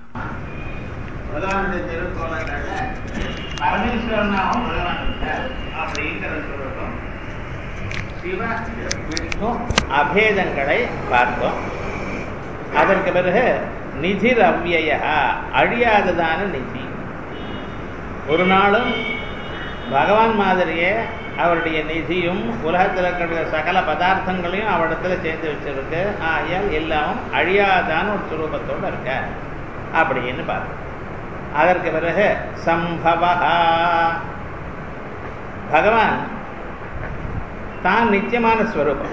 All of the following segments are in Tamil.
பகவானுடைய திருக்கோலங்கள்ல பரமேஸ்வரனாகவும் பகவான் இருக்கார் அப்படிங்கிற சொல்றோம் சிவ விஷ்ணு அபேதங்களை பார்த்தோம் அதற்கு பிறகு நிதிர் அவ்விய அழியாததான நிதி ஒரு நாளும் பகவான் மாதிரியே அவருடைய நிதியும் உலகத்தில் இருக்கிற சகல பதார்த்தங்களையும் அவரிடத்துல சேர்த்து வச்சிருக்கு ஆகையால் எல்லாமும் அழியாதான ஒரு சுரூபத்தோடு இருக்க அப்படின்னு பார்த்தோம் அதற்கு பிறகு சம்பவா பகவான் தான் நித்தியமான ஸ்வரூபம்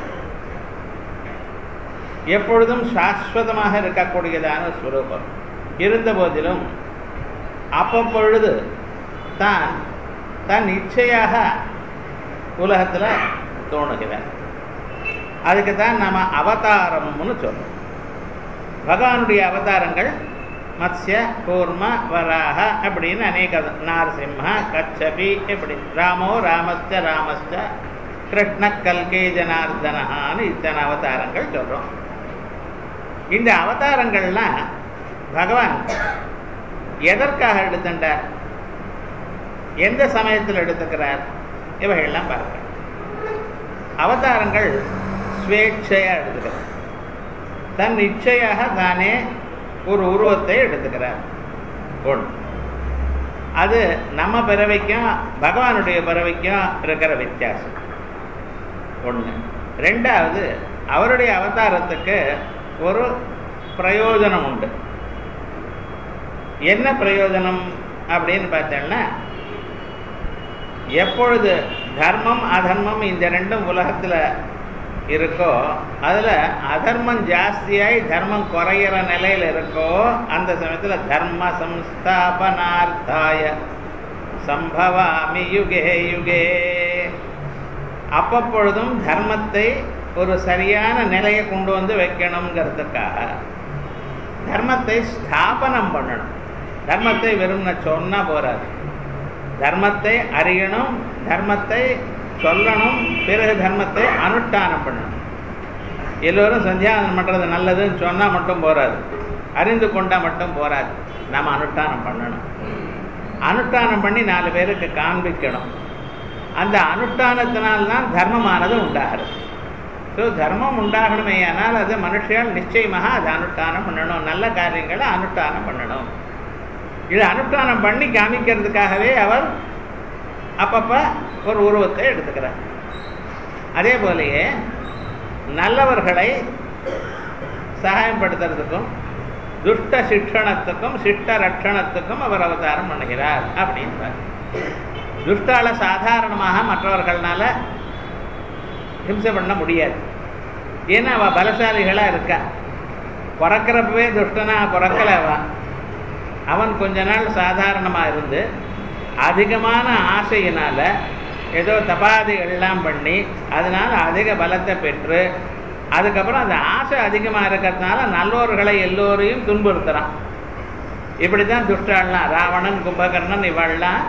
எப்பொழுதும் சாஸ்வதமாக இருக்கக்கூடியதான ஸ்வரூபம் இருந்த போதிலும் அப்பப்பொழுது தான் தான் இச்சையாக உலகத்தில் தோணுகிறார் அதுக்கு தான் நம்ம அவதாரம்னு சொல்றோம் பகவானுடைய அவதாரங்கள் மத்ய கூர்ம வராக அப்படின்னு அநேக நாரசிம்ம கச்சபி இப்படி ராமோ ராமஸ்த ராமஸ்த கிருஷ்ண கல்கே ஜனார்தனஹான்னு இத்தனை அவதாரங்கள் சொல்றோம் இந்த அவதாரங்கள்லாம் பகவான் எதற்காக எடுத்துட்டார் எந்த சமயத்தில் எடுத்துக்கிறார் இவைகள்லாம் பார்க்க அவதாரங்கள் ஸ்வேட்சையா எடுத்துக்கிறார் தன் இச்சையாக தானே ஒரு உருவத்தை எடுத்துக்கிறார் ஒன்று அது நம்ம பிறவைக்கும் பகவானுடைய பிறவைக்கும் இருக்கிற வித்தியாசம் ஒன்று ரெண்டாவது அவருடைய அவதாரத்துக்கு ஒரு பிரயோஜனம் உண்டு என்ன பிரயோஜனம் அப்படின்னு பார்த்தோம்னா எப்பொழுது தர்மம் அதர்மம் இந்த ரெண்டும் உலகத்தில் இருக்கோ அதில் அதர்மம் ஜாஸ்தியாகி தர்மம் குறையிற நிலையில் இருக்கோ அந்த சமயத்தில் தர்ம சம்ஸ்தாபனார்த்தாய சம்பவாமி யுகே யுகே அப்பப்பொழுதும் தர்மத்தை ஒரு சரியான நிலையை கொண்டு வந்து வைக்கணுங்கிறதுக்காக தர்மத்தை ஸ்தாபனம் பண்ணணும் தர்மத்தை வெறும் சொன்னா போறாது தர்மத்தை அறியணும் தர்மத்தை சொல்லணும் பிறகு தர்மத்தை அனுஷ்டானம் பண்ணணும் எல்லோரும் சந்தியாவனம் பண்ணுறது நல்லதுன்னு சொன்னால் மட்டும் போராது அறிந்து கொண்டால் மட்டும் போராது நம்ம அனுஷ்டானம் பண்ணணும் அனுஷ்டானம் பண்ணி நாலு பேருக்கு காண்பிக்கணும் அந்த அனுஷ்டானத்தினால்தான் தர்மமானது உண்டாகிறது ஸோ தர்மம் உண்டாகணுமே ஆனால் அது மனுஷியால் நிச்சயமாக அதை அனுஷ்டானம் பண்ணணும் நல்ல காரியங்களை அனுஷ்டானம் பண்ணணும் இது அனுஷ்டானம் பண்ணி காமிக்கிறதுக்காகவே அவர் அப்பப்போ ஒரு உருவத்தை எடுத்துக்கிறார் அதே போலயே நல்லவர்களை சகாயப்படுத்துறதுக்கும் துஷ்ட சிக்ஷணத்துக்கும் சிஷ்ட ரட்சணத்துக்கும் அவர் அவதாரம் பண்ணுகிறார் அப்படின்றார் துஷ்டால சாதாரணமாக மற்றவர்களால ஹிம்சை பண்ண முடியாது ஏன்னா அவள் பலசாலிகளாக இருக்கா பிறக்கிறப்பவே துஷ்டனா பிறக்கல அவன் அவன் கொஞ்ச நாள் சாதாரணமாக இருந்து அதிகமான ஆசையினால் ஏதோ தபாதிகள்லாம் பண்ணி அதனால் அதிக பலத்தை பெற்று அதுக்கப்புறம் அந்த ஆசை அதிகமாக இருக்கிறதுனால நல்லோர்களை எல்லோரையும் துன்புறுத்துறான் இப்படி தான் துஷ்டாள்லாம் ராவணன் கும்பகர்ணன் இவள்லாம்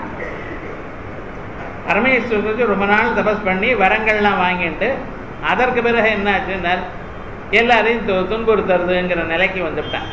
பரமேஸ்வரனுக்கு ரொம்ப நாள் தபஸ் பண்ணி வரங்கள்லாம் வாங்கிட்டு அதற்கு பிறகு என்னாச்சுன்னார் எல்லாரையும் து துன்புறுத்துறதுங்கிற நிலைக்கு வந்துவிட்டான்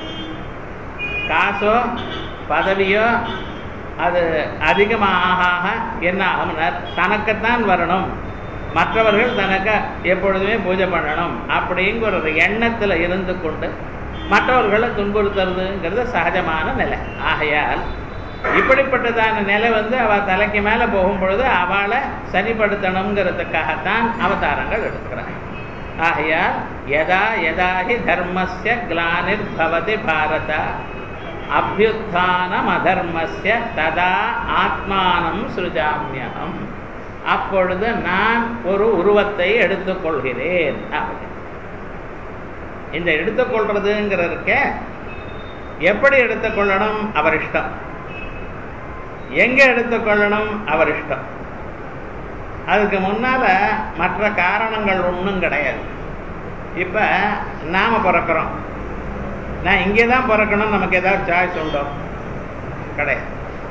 காசோ பதவியோ அது அதிகமாக ஆக என்ன ஆகும்னார் தனக்குத்தான் வரணும் மற்றவர்கள் தனக்கு எப்பொழுதுமே பூஜை பண்ணணும் அப்படிங்கிற ஒரு எண்ணத்தில் இருந்து கொண்டு மற்றவர்களை துன்புறுத்துறதுங்கிறது சகஜமான நிலை ஆகையால் இப்படிப்பட்டதான நிலை வந்து அவள் தலைக்கு மேலே போகும் பொழுது அவளை சரிப்படுத்தணுங்கிறதுக்காகத்தான் அவதாரங்கள் எடுத்துக்கிறாங்க ஆகையால் எதா எதாஹி தர்மஸ்ய கிளானிர் பவதி பாரத அபியுத்தானம் அதர்மஸ்ய ததா ஆத்மானம் சுருஜாமியம் அப்பொழுது நான் ஒரு உருவத்தை எடுத்துக்கொள்கிறேன் அப்படி இந்த எடுத்துக்கொள்றதுங்கிறதுக்க எப்படி எடுத்துக்கொள்ளணும் அவர் இஷ்டம் எங்க எடுத்துக்கொள்ளணும் அவர் இஷ்டம் அதுக்கு முன்னால மற்ற காரணங்கள் ஒன்றும் கிடையாது இப்ப நாம பிறக்கிறோம் நான் இங்கே தான் பிறக்கணும் நமக்கு ஏதாவது சாய்ஸ் உண்டோ கிடையாது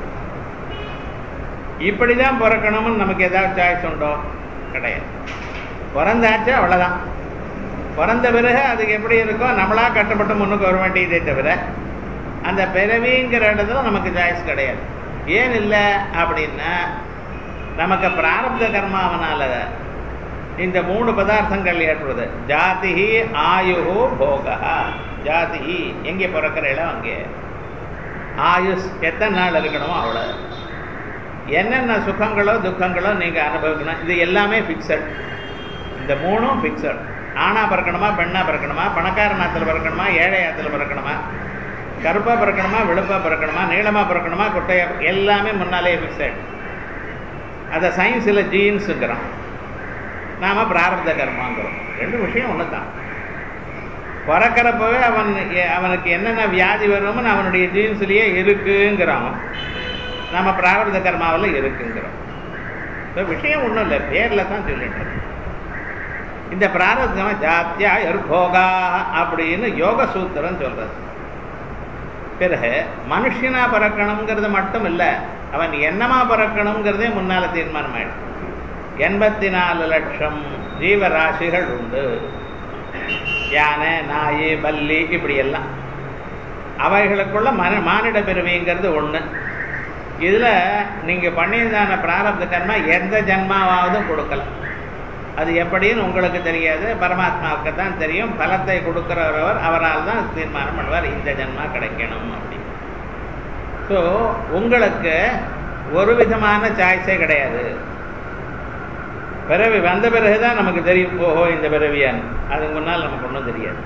இப்படி தான் பிறக்கணும்னு நமக்கு ஏதாவது சாய்ஸ் உண்டோ கிடையாது பிறந்தாச்சு அவ்வளோதான் பிறந்த பிறகு அதுக்கு எப்படி இருக்கோ நம்மளா கட்டப்பட்டு முன்னுக்கு வர வேண்டியதே தவிர அந்த பிறவிங்கிற இடத்துல நமக்கு சாய்ஸ் கிடையாது ஏன் இல்லை அப்படின்னா நமக்கு பிராரப்த கர்மாவனால இந்த மூணு பதார்த்தங்கள் ஏற்படுது ஜாதி ஆயு போகா ஜாதி எங்கே பிறக்கிற இடம் அங்கே ஆயுஷ் எத்தனை நாள் இருக்கணுமோ அவ்வளோ என்னென்ன சுகங்களோ துக்கங்களோ நீங்கள் அனுபவிக்கணும் இது எல்லாமே ஃபிக்ஸட் இந்த மூணும் ஃபிக்ஸட் ஆணா பிறக்கணுமா பெண்ணா பிறக்கணுமா பணக்கார நாத்தில் பிறக்கணுமா ஏழை ஆற்றுல பிறக்கணுமா கருப்பாக பிறக்கணுமா வெளுப்பாக பிறக்கணுமா நீளமாக பிறக்கணுமா குட்டையா எல்லாமே முன்னாலே ஃபிக்ஸட் அதை சயின்ஸில் ஜீன்ஸுங்கிறோம் நாம் பிராரப்த கர்மாங்கிறோம் ரெண்டு விஷயம் ஒன்று தான் பிறக்கிறப்பவே அவன் அவனுக்கு என்னென்ன வியாதி வரும்னு அவனுடைய ஜீன்ஸ்லேயே இருக்குங்கிறான் நம்ம பிராரப்த கர்மாவில் இருக்குங்கிறோம் இப்போ விஷயம் ஒன்றும் இல்லை பேரில் தான் சொல்லிட்டு இந்த பிராரப்தம் ஜாத்தியா போகா அப்படின்னு யோக சூத்திரம் சொல்றது பிறகு மனுஷனா பிறக்கணுங்கிறது மட்டும் இல்லை அவன் என்னமா பிறக்கணுங்கிறதே முன்னால் தீர்மானம் ஆயிடும் எண்பத்தி நாலு லட்சம் ஜீவராசிகள் உண்டு யானை நாய் பல்லி இப்படி எல்லாம் அவைகளுக்குள்ள மன மானிட பிறவிங்கிறது ஒன்று இதில் நீங்கள் பண்ணியதான பிராரப்த கர்மா எந்த ஜென்மாவாவதும் கொடுக்கலாம் அது எப்படின்னு உங்களுக்கு தெரியாது பரமாத்மாவுக்கு தான் தெரியும் பலத்தை கொடுக்கிறவர் அவரால் தான் தீர்மானம் பண்ணுவார் இந்த ஜென்மா கிடைக்கணும் அப்படின்னு ஸோ உங்களுக்கு ஒரு விதமான சாய்ஸே கிடையாது பிறவி வந்த பிறகுதான் நமக்கு தெரியும் ஓஹோ இந்த பிறவியான் அதுக்கு முன்னால் நமக்கு ஒன்றும் தெரியாது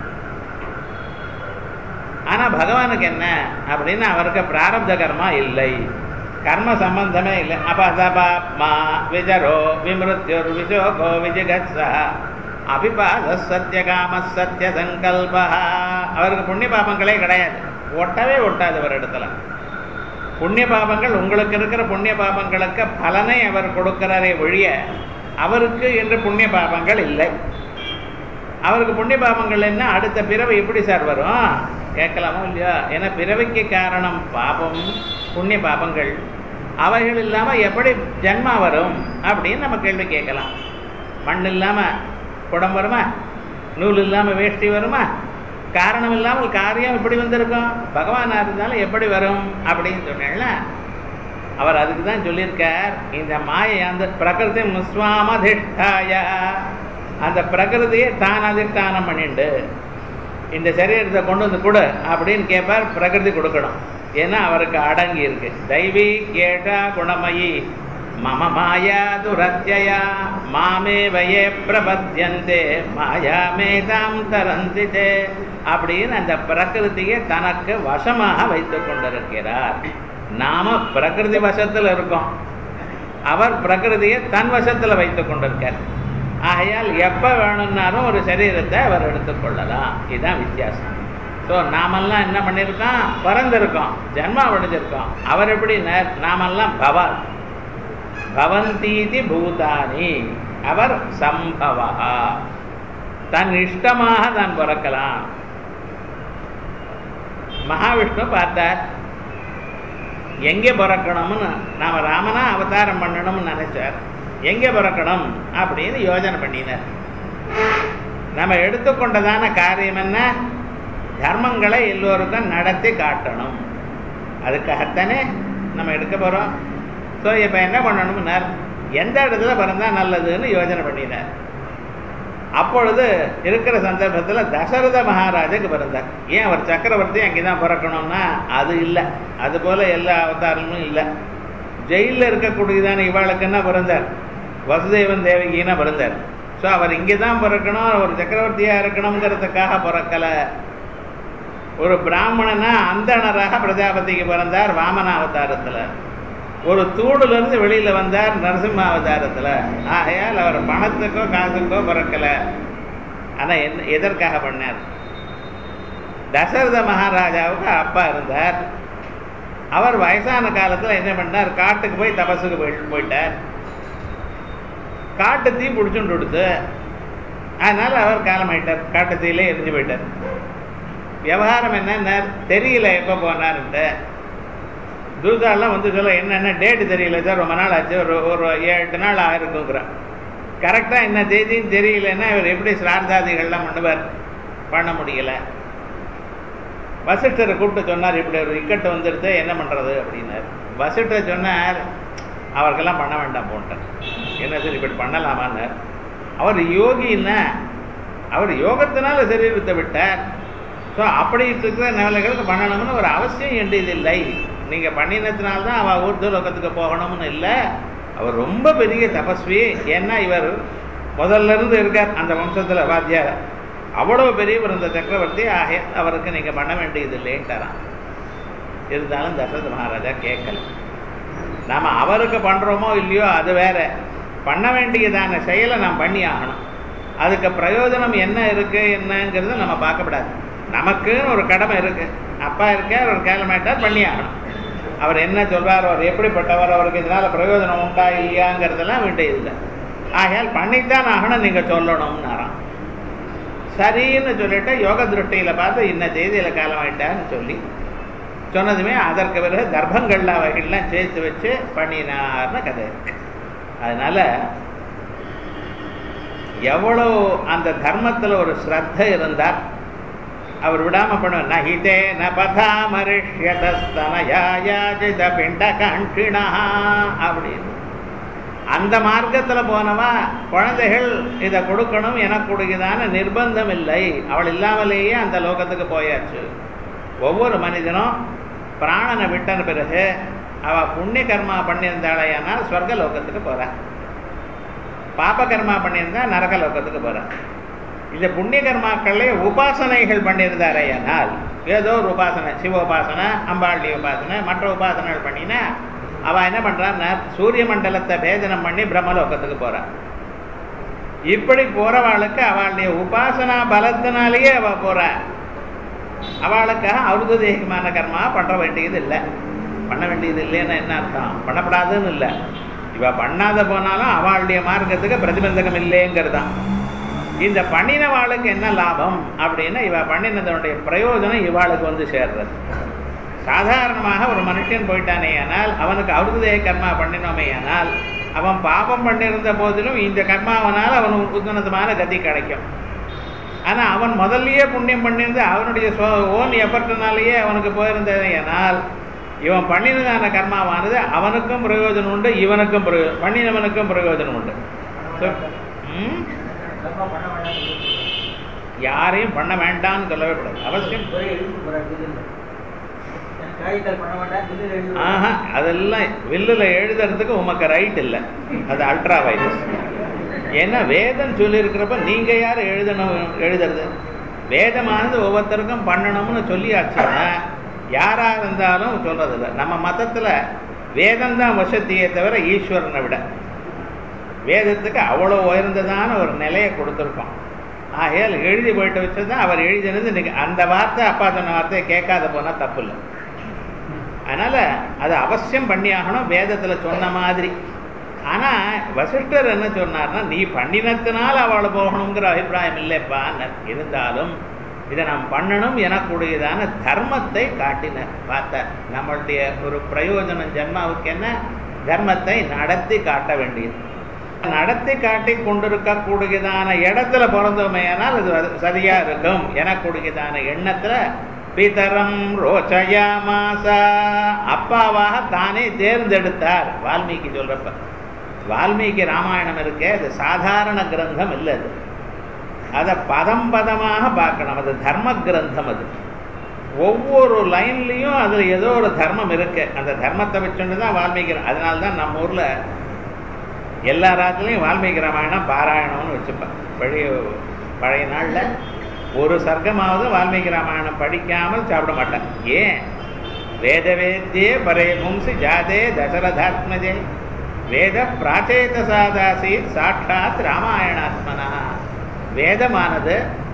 ஆனால் பகவானுக்கு என்ன அப்படின்னு அவருக்கு பிராரப்த கர்மா இல்லை கர்ம சம்பந்தமே இல்லை அபதபாப்மா விஜரோ விமிருத்யுர் விஜோகோ விஜிகத்ஸா அபிபாத சத்தியகாம சத்திய சங்கல்பா அவருக்கு புண்ணிய பாபங்களே கிடையாது ஒட்டவே ஒட்டாது அவர் இடத்துல புண்ணிய பாபங்கள் உங்களுக்கு இருக்கிற புண்ணிய பாபங்களுக்கு பலனை அவர் கொடுக்கிறாரே ஒழிய அவருக்கு என்று புண்ணிய பாபங்கள் இல்லை அவருக்கு புண்ணிய பாபங்கள் என்ன அடுத்த பிறவை எப்படி சார் வரும் கேட்கலாமோ இல்லையா ஏன்னா பிறவிக்கு காரணம் பாபம் புண்ணிய பாபங்கள் அவைகள் இல்லாமல் எப்படி ஜன்மா வரும் அப்படின்னு நம்ம கேள்வி கேட்கலாம் மண் இல்லாமல் குடம் வருமா நூல் இல்லாமல் வேஷ்டி வருமா காரணம் இல்லாமல் காரியம் எப்படி வந்திருக்கும் பகவானாக இருந்தாலும் எப்படி வரும் அப்படின்னு சொன்னேன்ல அவர் அதுக்கு தான் சொல்லியிருக்கார் இந்த மாயை அந்த பிரகிருதி முஸ்வாமதிஷ்டாய அந்த பிரகிருதியை தான் அதிஷ்டானம் பண்ணிண்டு இந்த சரீரத்தை கொண்டு வந்து கொடு அப்படின்னு கேட்பார் பிரகிருதி கொடுக்கணும் ஏன்னா அவருக்கு அடங்கி இருக்கு தெய்வீ கேட்டா குணமயி மம மாயா துரத்யா மாமே வயே பிரபத்தியந்தே மாயா மேதாம் தரந்திதே அப்படின்னு அந்த பிரகிருதியை தனக்கு வசமாக வைத்துக் கொண்டிருக்கிறார் நாம பிரகிருதி வசத்தில் இருக்கோம் அவர் பிரகிருதியை தன் வசத்தில் வைத்துக் கொண்டிருக்கார் ஆகையால் எப்போ வேணும்னாலும் ஒரு சரீரத்தை அவர் எடுத்துக்கொள்ளலாம் இதுதான் வித்தியாசம் ஸோ நாமெல்லாம் என்ன பண்ணியிருக்கோம் பிறந்திருக்கோம் ஜென்மா அடைஞ்சிருக்கோம் அவர் எப்படி நாமெல்லாம் பவால் பவந்தீதி பூதானி அவர் சம்பவா தன் இஷ்டமாக தான் பிறக்கலாம் மகாவிஷ்ணு பார்த்தார் எங்கே பிறக்கணும்னு நாம் ராமனா அவதாரம் பண்ணணும்னு நினைச்சார் எங்கே பிறக்கணும் அப்படின்னு யோஜனை பண்ணினார் நம்ம எடுத்துக்கொண்டதான காரியம் என்ன தர்மங்களை எல்லோருக்கும் நடத்தி காட்டணும் அதுக்காகத்தானே நம்ம எடுக்க போகிறோம் ஸோ இப்போ என்ன பண்ணணும்னார் எந்த இடத்துல பிறந்தால் நல்லதுன்னு யோஜனை பண்ணினார் அப்பொழுது இருக்கிற சந்தர்ப்பத்தில் தசரத மகாராஜுக்கு பிறந்தார் ஏன் அவர் சக்கரவர்த்தி அங்கே தான் பிறக்கணும்னா அது இல்லை அது போல் எல்லா அவதாரமும் இல்லை ஜெயிலில் இருக்கக்கூடியதான இவாளுக்கு என்ன பிறந்தார் வசுதேவன் தேவகின்னா பிறந்தார் ஸோ அவர் இங்கே தான் பிறக்கணும் ஒரு சக்கரவர்த்தியாக இருக்கணுங்கிறதுக்காக பிறக்கலை ஒரு பிராமணனா அந்தணராக பிரஜாபதிக்கு பிறந்தார் வாமன அவதாரத்தில் ஒரு தூணிலிருந்து வெளியில் வந்தார் நரசிம்ம அவதாரத்தில் ஆகையால் அவர் பணத்துக்கோ காசுக்கோ பிறக்கலை ஆனால் என் எதற்காக பண்ணார் தசரத மகாராஜாவுக்கு அப்பா இருந்தார் அவர் வயசான காலத்தில் என்ன பண்ணார் காட்டுக்கு போய் தபசுக்கு போய் போயிட்டார் காட்டு தீ பிடிச்சுட்டு கொடுத்து அதனால் அவர் காலமாயிட்டார் காட்டு தீயிலே எரிஞ்சு போயிட்டார் விவகாரம் என்ன தெரியல எப்போ போனார்ன்ட்டு தூதாலாம் வந்து சொல்ல என்னென்ன டேட்டு தெரியல சார் ரொம்ப நாள் ஆச்சு ஒரு ஒரு ஏழு எட்டு நாள் ஆயிருக்குங்கிறான் கரெக்டாக என்ன தேதின்னு தெரியலன்னா இவர் எப்படி சிரார்த்தாதிகள்லாம் பண்ணுவார் பண்ண முடியல வசிஷ்டரை கூப்பிட்டு சொன்னார் இப்படி ஒரு இக்கட்டு வந்துடுது என்ன பண்ணுறது அப்படின்னார் வசிஷ்டர் சொன்னார் அவருக்கெல்லாம் பண்ண வேண்டாம் போன்ட்டார் என்ன சரி இப்படி பண்ணலாமான்னார் அவர் யோகின்னா அவர் யோகத்தினால சரீரத்தை விட்டார் ஸோ அப்படி இருக்கிற நிலைகளுக்கு பண்ணணும்னு ஒரு அவசியம் வேண்டியதில்லை நீங்கள் பண்ணினதுனால்தான் அவள் ஊர்து லோகத்துக்கு போகணும்னு இல்லை அவர் ரொம்ப பெரிய தபஸ்வி ஏன்னா இவர் முதல்ல இருந்து இருக்கார் அந்த வம்சத்தில் வாத்தியார் அவ்வளவு பெரியவர் இந்த சக்கரவர்த்தி ஆக அவருக்கு நீங்கள் பண்ண வேண்டியது இல்லைன்ட்டாராம் இருந்தாலும் தசரத மகாராஜா கேட்கல நாம் அவருக்கு பண்ணுறோமோ இல்லையோ அது வேற பண்ண வேண்டியதான செயலை நாம் பண்ணி ஆகணும் அதுக்கு பிரயோஜனம் என்ன இருக்கு என்னங்கிறத நம்ம பார்க்கப்படாது நமக்குன்னு ஒரு கடமை இருக்கு அப்பா இருக்கார் ஒரு கேலமேட்டார் பண்ணி ஆகணும் அவர் என்ன சொல்றார் அவர் எப்படிப்பட்டவர் அவருக்கு இதனால பிரயோஜனம் உண்டா இல்லையாங்கிறதெல்லாம் வேண்டியதில்லை ஆகையால் பண்ணித்தான் ஆகணும் நீங்க சொல்லணும்னாராம் சரின்னு சொல்லிட்டு யோக திருஷ்டியில பார்த்து இன்ன தேதியில காலம் ஆயிட்டான்னு சொல்லி சொன்னதுமே அதற்கு பிறகு கர்ப்பங்கள்ல அவைகள்லாம் சேர்த்து வச்சு பண்ணினார்னு கதை இருக்கு அதனால எவ்வளவு அந்த தர்மத்துல ஒரு ஸ்ரத்த இருந்தார் அவர் விடாம பண்ணுவார் நஹிதே ந பதாமரிஷ்யதஸ்தனயாயாஜித பிண்ட காண்டினா அப்படின்னு அந்த மார்க்கத்துல போனவா குழந்தைகள் இதை கொடுக்கணும் எனக்கு கொடுக்குதான நிர்பந்தம் இல்லை அவள் இல்லாமலேயே அந்த லோகத்துக்கு போயாச்சு ஒவ்வொரு மனிதனும் பிராணனை விட்டன பிறகு அவ புண்ணிய கர்மா பண்ணியிருந்தாளையானால் ஸ்வர்க லோகத்துக்கு போறான் பாப கர்மா பண்ணியிருந்தா நரக லோகத்துக்கு போறான் இந்த புண்ணிய கர்மாக்கள்ல உபாசனைகள் பண்ணியிருந்தாரையானால் ஏதோ ஒரு உபாசனை சிவ உபாசனை அம்பாளி உபாசனை மற்ற உபாசனைகள் பண்ணினா அவ என்ன பண்றான்னா சூரிய மண்டலத்தை பேதனம் பண்ணி பிரம்மலோகத்துக்கு போறான் இப்படி போறவாளுக்கு அவளுடைய உபாசனா பலத்தினாலேயே அவ போற அவளுக்காக அவருது தேகமான கர்மா பண்ண வேண்டியது இல்லை பண்ண வேண்டியது இல்லைன்னு என்ன அர்த்தம் பண்ணப்படாதுன்னு இல்லை இவ பண்ணாத போனாலும் அவளுடைய மார்க்கத்துக்கு பிரதிபந்தகம் இல்லைங்கிறதான் இந்த பண்ணினவாளுக்கு என்ன லாபம் அப்படின்னா இவ பண்ணினதனுடைய பிரயோஜனம் இவாளுக்கு வந்து சேர்றது சாதாரணமாக ஒரு மனுஷன் போயிட்டானே ஆனால் அவனுக்கு அவருதே கர்மா பண்ணினோமே ஆனால் அவன் பாபம் பண்ணியிருந்த போதிலும் இந்த கர்மாவனால் அவனுக்கு உத்தனதமான கதி கிடைக்கும் ஆனா அவன் முதல்லயே புண்ணியம் பண்ணியிருந்து அவனுடைய ஓன் எஃபர்ட்னாலேயே அவனுக்கு போயிருந்தது ஆனால் இவன் பண்ணினதான கர்மாவானது அவனுக்கும் பிரயோஜனம் உண்டு இவனுக்கும் பிரயோஜனம் பண்ணினவனுக்கும் பிரயோஜனம் உண்டு ம் யாரையும் பண்ண வேண்டாம்னு சொல்லவே கூடாது அவசியம் ஆஹா அதெல்லாம் வில்லுல எழுதுறதுக்கு உமக்கு ரைட் இல்லை அது அல்ட்ரா வைரஸ் ஏன்னா வேதம் சொல்லி இருக்கிறப்ப நீங்க யார் எழுதணும் எழுதுறது வேதமானது ஒவ்வொருத்தருக்கும் பண்ணணும்னு சொல்லியாச்சுன்னா யாரா இருந்தாலும் சொல்றதில்லை நம்ம மதத்துல வேதம் தான் வசத்தியே தவிர ஈஸ்வரனை விட வேதத்துக்கு அவ்வளோ உயர்ந்ததான ஒரு நிலையை கொடுத்துருக்கோம் ஆகையால் எழுதி போயிட்டு வச்சது அவர் எழுதினது இன்னைக்கு அந்த வார்த்தை அப்பா சொன்ன வார்த்தையை கேட்காத போனால் தப்பு இல்லை அதனால அது அவசியம் பண்ணி ஆகணும் வேதத்துல சொன்ன மாதிரி ஆனா வசிஷ்டர் என்ன சொன்னார்னா நீ பண்ணினத்தினால் அவளை போகணுங்கிற அபிப்பிராயம் இல்லைப்பா இருந்தாலும் இதை நாம் பண்ணணும் எனக்கூடியதான தர்மத்தை காட்டினார் பார்த்தார் நம்மளுடைய ஒரு பிரயோஜனம் ஜென்மாவுக்கு என்ன தர்மத்தை நடத்தி காட்ட வேண்டியது நடத்தி காட்டி கொண்டிருக்கக்கூடியதான இடத்துல பிறந்தோமையானால் அது சரியா இருக்கும் எனக்கூடியதான எண்ணத்துல பிதரம் ரோச்சயாமாசா அப்பாவாக தானே தேர்ந்தெடுத்தார் வால்மீகி சொல்றப்ப வால்மீகி ராமாயணம் இருக்கே அது சாதாரண கிரந்தம் இல்லை அது அதை பதம் பதமாக பார்க்கணும் அது தர்ம கிரந்தம் அது ஒவ்வொரு லைன்லையும் அதுல ஏதோ ஒரு தர்மம் இருக்கு அந்த தர்மத்தை வச்சுட்டு தான் வால்மீகி அதனால தான் நம்ம ஊர்ல எல்லா ராத்திலையும் வால்மீகி ராமாயணம் பாராயணம்னு வச்சுப்பேன் பழைய பழைய நாள்ல ஒரு சர்க்கமாவது வால்மீகி ராமாயணம் படிக்காமல் சாப்பிட மாட்டேன் ஏன் வேத வேத்தியே பரே பும்சி ஜாதே தசரதாத்மஜே வேத பிராச்சேத சாதாசி சாட்சாத் ராமாயணாத்மனா வேதமானது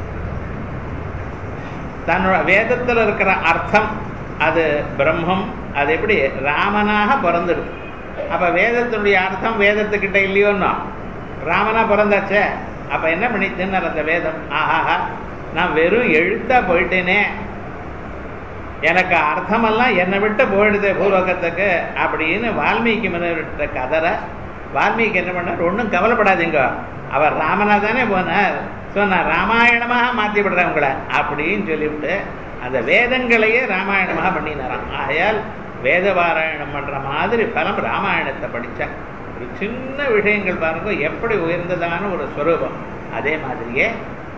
தன்னோட வேதத்தில் இருக்கிற அர்த்தம் அது பிரம்மம் அது எப்படி ராமனாக பிறந்துடுது அப்ப வேதத்தினுடைய அர்த்தம் வேதத்துக்கிட்ட இல்லையோன்னா ராமனா பிறந்தாச்சே அப்ப என்ன பண்ணி தின்னர் அந்த வேதம் ஆஹாஹா நான் வெறும் எழுத்தா போயிட்டேனே எனக்கு அர்த்தமெல்லாம் என்னை விட்டு போயிடுது பூலோகத்துக்கு அப்படின்னு வால்மீகி மனிதர்கிட்ட கதற வால்மீகி என்ன பண்ணார் ஒன்றும் கவலைப்படாதீங்க அவர் ராமனா தானே போனார் ஸோ நான் ராமாயணமாக மாற்றி விடுறேன் உங்களை அப்படின்னு சொல்லிவிட்டு அந்த வேதங்களையே ராமாயணமாக பண்ணினாராம் ஆகையால் வேத பாராயணம் பண்ற மாதிரி பலம் ராமாயணத்தை படிச்சா ஒரு சின்ன விஷயங்கள் பாருங்க எப்படி உயர்ந்ததான ஒரு ஸ்வரூபம் அதே மாதிரியே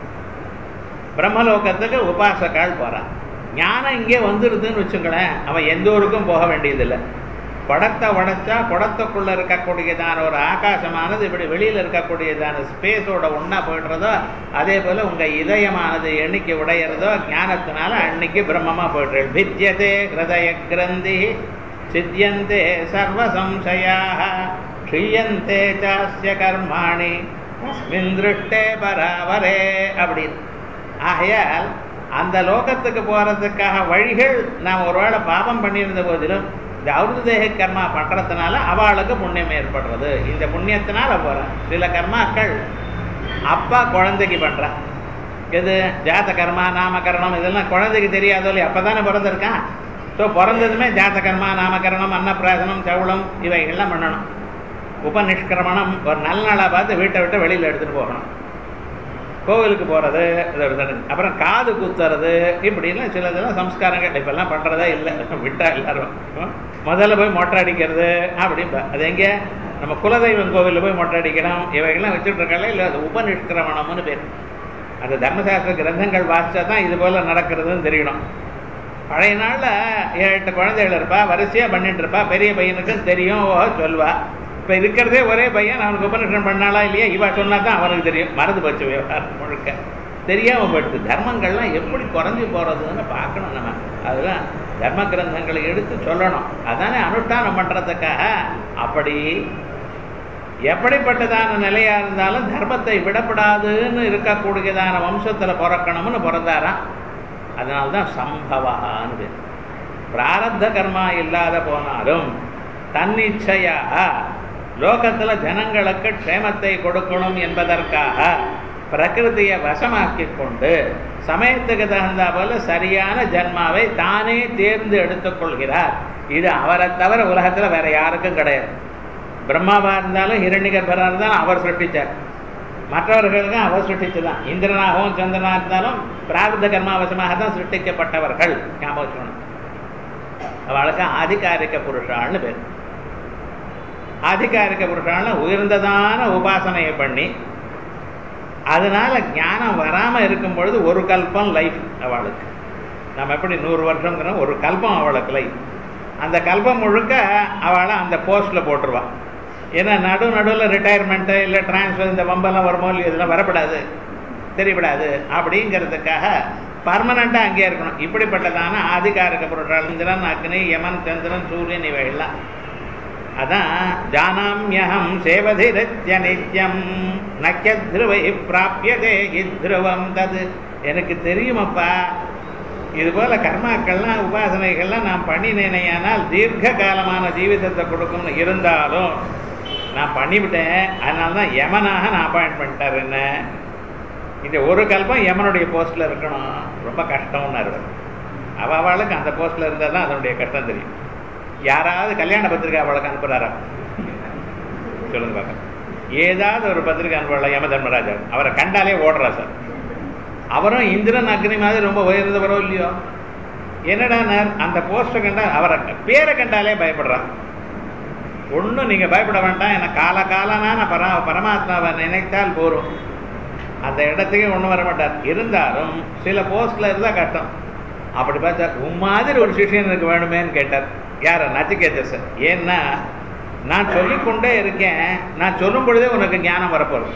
பிரம்மலோகத்துக்கு உபாசக்கால் போறான் ஞானம் இங்கே வந்துடுதுன்னு வச்சுங்களேன் அவன் எந்த ஊருக்கும் போக வேண்டியதில்லை குடத்தை உடைச்சா குடத்துக்குள்ள இருக்கக்கூடியதான ஒரு ஆகாசமானது இப்படி வெளியில இருக்கக்கூடியதான ஸ்பேஸோட ஒன்னா போயிடுறதோ அதே போல உங்க இதயமானது எண்ணிக்கை உடையிறதோ ஞானத்தினால அன்னைக்கு பிரம்மமா போயிட்டு வித்யதே ஹிருதய கிரந்தி சித்தியந்தே சர்வ சம்சயாக க்ஷீயந்தே சாஸ்ய கர்மாணி தஸ்மின் திருஷ்டே பராவரே அப்படின்னு ஆகையால் அந்த லோகத்துக்கு போறதுக்காக வழிகள் நாம் ஒருவேளை பாபம் பண்ணியிருந்த போதிலும் இந்த அவுருதேக கர்மா பண்றதுனால அவளுக்கு புண்ணியம் ஏற்படுறது இந்த புண்ணியத்தினால போறேன் சில கர்மாக்கள் அப்பா குழந்தைக்கு பண்றான் எது ஜாத கர்மா நாமகரணம் இதெல்லாம் குழந்தைக்கு தெரியாதோ இல்லையா அப்பதானே பிறந்திருக்கான் ஸோ பிறந்ததுமே ஜாத கர்மா நாமகரணம் அன்னப்பிராசனம் சவுளம் இவைகள்லாம் பண்ணணும் உபநிஷ்கிரமணம் ஒரு நல்ல நாளாக பார்த்து வீட்டை விட்டு வெளியில் எடுத்துட்டு போகணும் கோவிலுக்கு போகிறது அப்புறம் காது குத்துறது இப்படிலாம் சிலதெல்லாம் சம்ஸ்காரங்கள் இப்பெல்லாம் பண்ணுறதா இல்லை விட்டா எல்லாரும் முதல்ல போய் மொட்டை அடிக்கிறது அப்படின்பா அது எங்கே நம்ம குலதெய்வம் கோவிலில் போய் மொட்டை அடிக்கணும் இவைகள்லாம் வச்சுட்டு இருக்காங்களே இல்லை அது உபநிஷ்கிரமணம்னு பேர் அந்த தர்மசாஸ்திர கிரந்தங்கள் வாசிச்சா தான் இது போல நடக்கிறதுன்னு தெரியணும் பழைய நாளில் ஏழு எட்டு குழந்தைகள் இருப்பா வரிசையாக பண்ணிட்டு இருப்பா பெரிய பையனுக்கும் தெரியும் ஓ சொல்வா இப்போ இருக்கிறதே ஒரே பையன் அவனுக்கு உபநிஷம் பண்ணாலா இல்லையா இவா சொன்னா தான் அவனுக்கு தெரியும் மறந்து போச்சு விவகாரம் முழுக்க தெரியாமல் போயிடுது தர்மங்கள்லாம் எப்படி குறைஞ்சி போகிறதுன்னு பார்க்கணும் நம்ம அதுதான் தர்ம கிரந்தங்களை எடுத்து சொல்லணும் அதானே அனுஷ்டானம் பண்ணுறதுக்காக அப்படி எப்படிப்பட்டதான நிலையா இருந்தாலும் தர்மத்தை விடப்படாதுன்னு இருக்கக்கூடியதான வம்சத்தில் பிறக்கணும்னு பிறந்தாராம் அதனால தான் சம்பவான்னு பேர் பிராரப்த கர்மா இல்லாத போனாலும் தன்னிச்சையாக லோகத்துல ஜனங்களுக்கு க்ஷேமத்தை கொடுக்கணும் என்பதற்காக பிரகிருதியை வசமாக்கி கொண்டு சமயத்துக்கு தகுந்த போல சரியான ஜன்மாவை தானே தேர்ந்து எடுத்துக்கொள்கிறார் இது அவரை தவிர உலகத்துல வேற யாருக்கும் கிடையாது பிரம்மாவா இருந்தாலும் ஹிரண்யகர்பரா இருந்தாலும் அவர் சிருஷ்டிச்சார் மற்றவர்களுக்கும் அவர் சிருஷ்டிச்சுதான் இந்திரனாகவும் சந்திரனா இருந்தாலும் பிரார்த்த கர்மாவசமாக தான் சிருஷ்டிக்கப்பட்டவர்கள் ஞாபகம் அவளுக்கு ஆதிகாரிக புருஷாள்னு பேர் ஆதிகாரிக புருஷான உயர்ந்ததான உபாசனையை பண்ணி அதனால ஞானம் வராம இருக்கும் பொழுது ஒரு கல்பம் லைஃப் அவளுக்கு நம்ம எப்படி நூறு வருஷங்கிறோம் ஒரு கல்பம் அவளுக்கு லைஃப் அந்த கல்பம் முழுக்க அவளை அந்த போஸ்ட்ல போட்டுருவா ஏன்னா நடு நடுவில் ரிட்டையர்மெண்ட்டு இல்லை டிரான்ஸ்ஃபர் இந்த வம்பெல்லாம் வருமோ இல்லையோ இதெல்லாம் வரப்படாது தெரியப்படாது அப்படிங்கிறதுக்காக பர்மனண்ட்டாக அங்கேயே இருக்கணும் இப்படிப்பட்டதான ஆதிகாரிக பொருட்கள் இந்திரன் அக்னி யமன் சந்திரன் சூரியன் இவைகள்லாம் அதான் ஜானாமியகம் சேவதிரத்ய நித்யம் நக்கியத்ருவை பிராபியதே இத்ருவம் தது எனக்கு தெரியுமப்பா இது போல கர்மாக்கள்லாம் உபாசனைகள்லாம் நான் பண்ணினேனையானால் தீர்க்க காலமான ஜீவிதத்தை கொடுக்கும்னு இருந்தாலும் நான் பண்ணிவிட்டேன் அதனால தான் யமனாக நான் அப்பாயிண்ட் பண்ணிட்டார் என்ன இந்த ஒரு கல்பம் யமனுடைய போஸ்ட்ல இருக்கணும் ரொம்ப கஷ்டம்னு இருக்கும் அவ அவளுக்கு அந்த போஸ்ட்ல இருந்தால் தான் அதனுடைய கஷ்டம் தெரியும் யாராவது கல்யாண பத்திரிக்கை அவளுக்கு அனுப்புறாரா சொல்லுங்க பார்க்க ஏதாவது ஒரு பத்திரிக்கை அனுப்பலாம் யம தர்மராஜா அவரை கண்டாலே ஓடுறா சார் அவரும் இந்திரன் அக்னி மாதிரி ரொம்ப உயர்ந்தவரோ இல்லையோ என்னடா அந்த போஸ்டை கண்டா அவரை பேரை கண்டாலே பயப்படுறான் ஒன்றும் நீங்கள் பயப்பட வேண்டாம் என கால காலனான பரா பரமாத்மாவை நினைத்தால் போரும் அந்த இடத்துக்கு ஒன்றும் வர மாட்டார் இருந்தாலும் சில போஸ்ட்ல இருந்தால் கஷ்டம் அப்படி பார்த்தா உன் மாதிரி ஒரு சிஷியன் எனக்கு வேணுமேன்னு கேட்டார் யார் நச்சிகேதர் சார் ஏன்னா நான் சொல்லிக்கொண்டே இருக்கேன் நான் சொல்லும் பொழுதே உனக்கு ஞானம் வரப்போகுது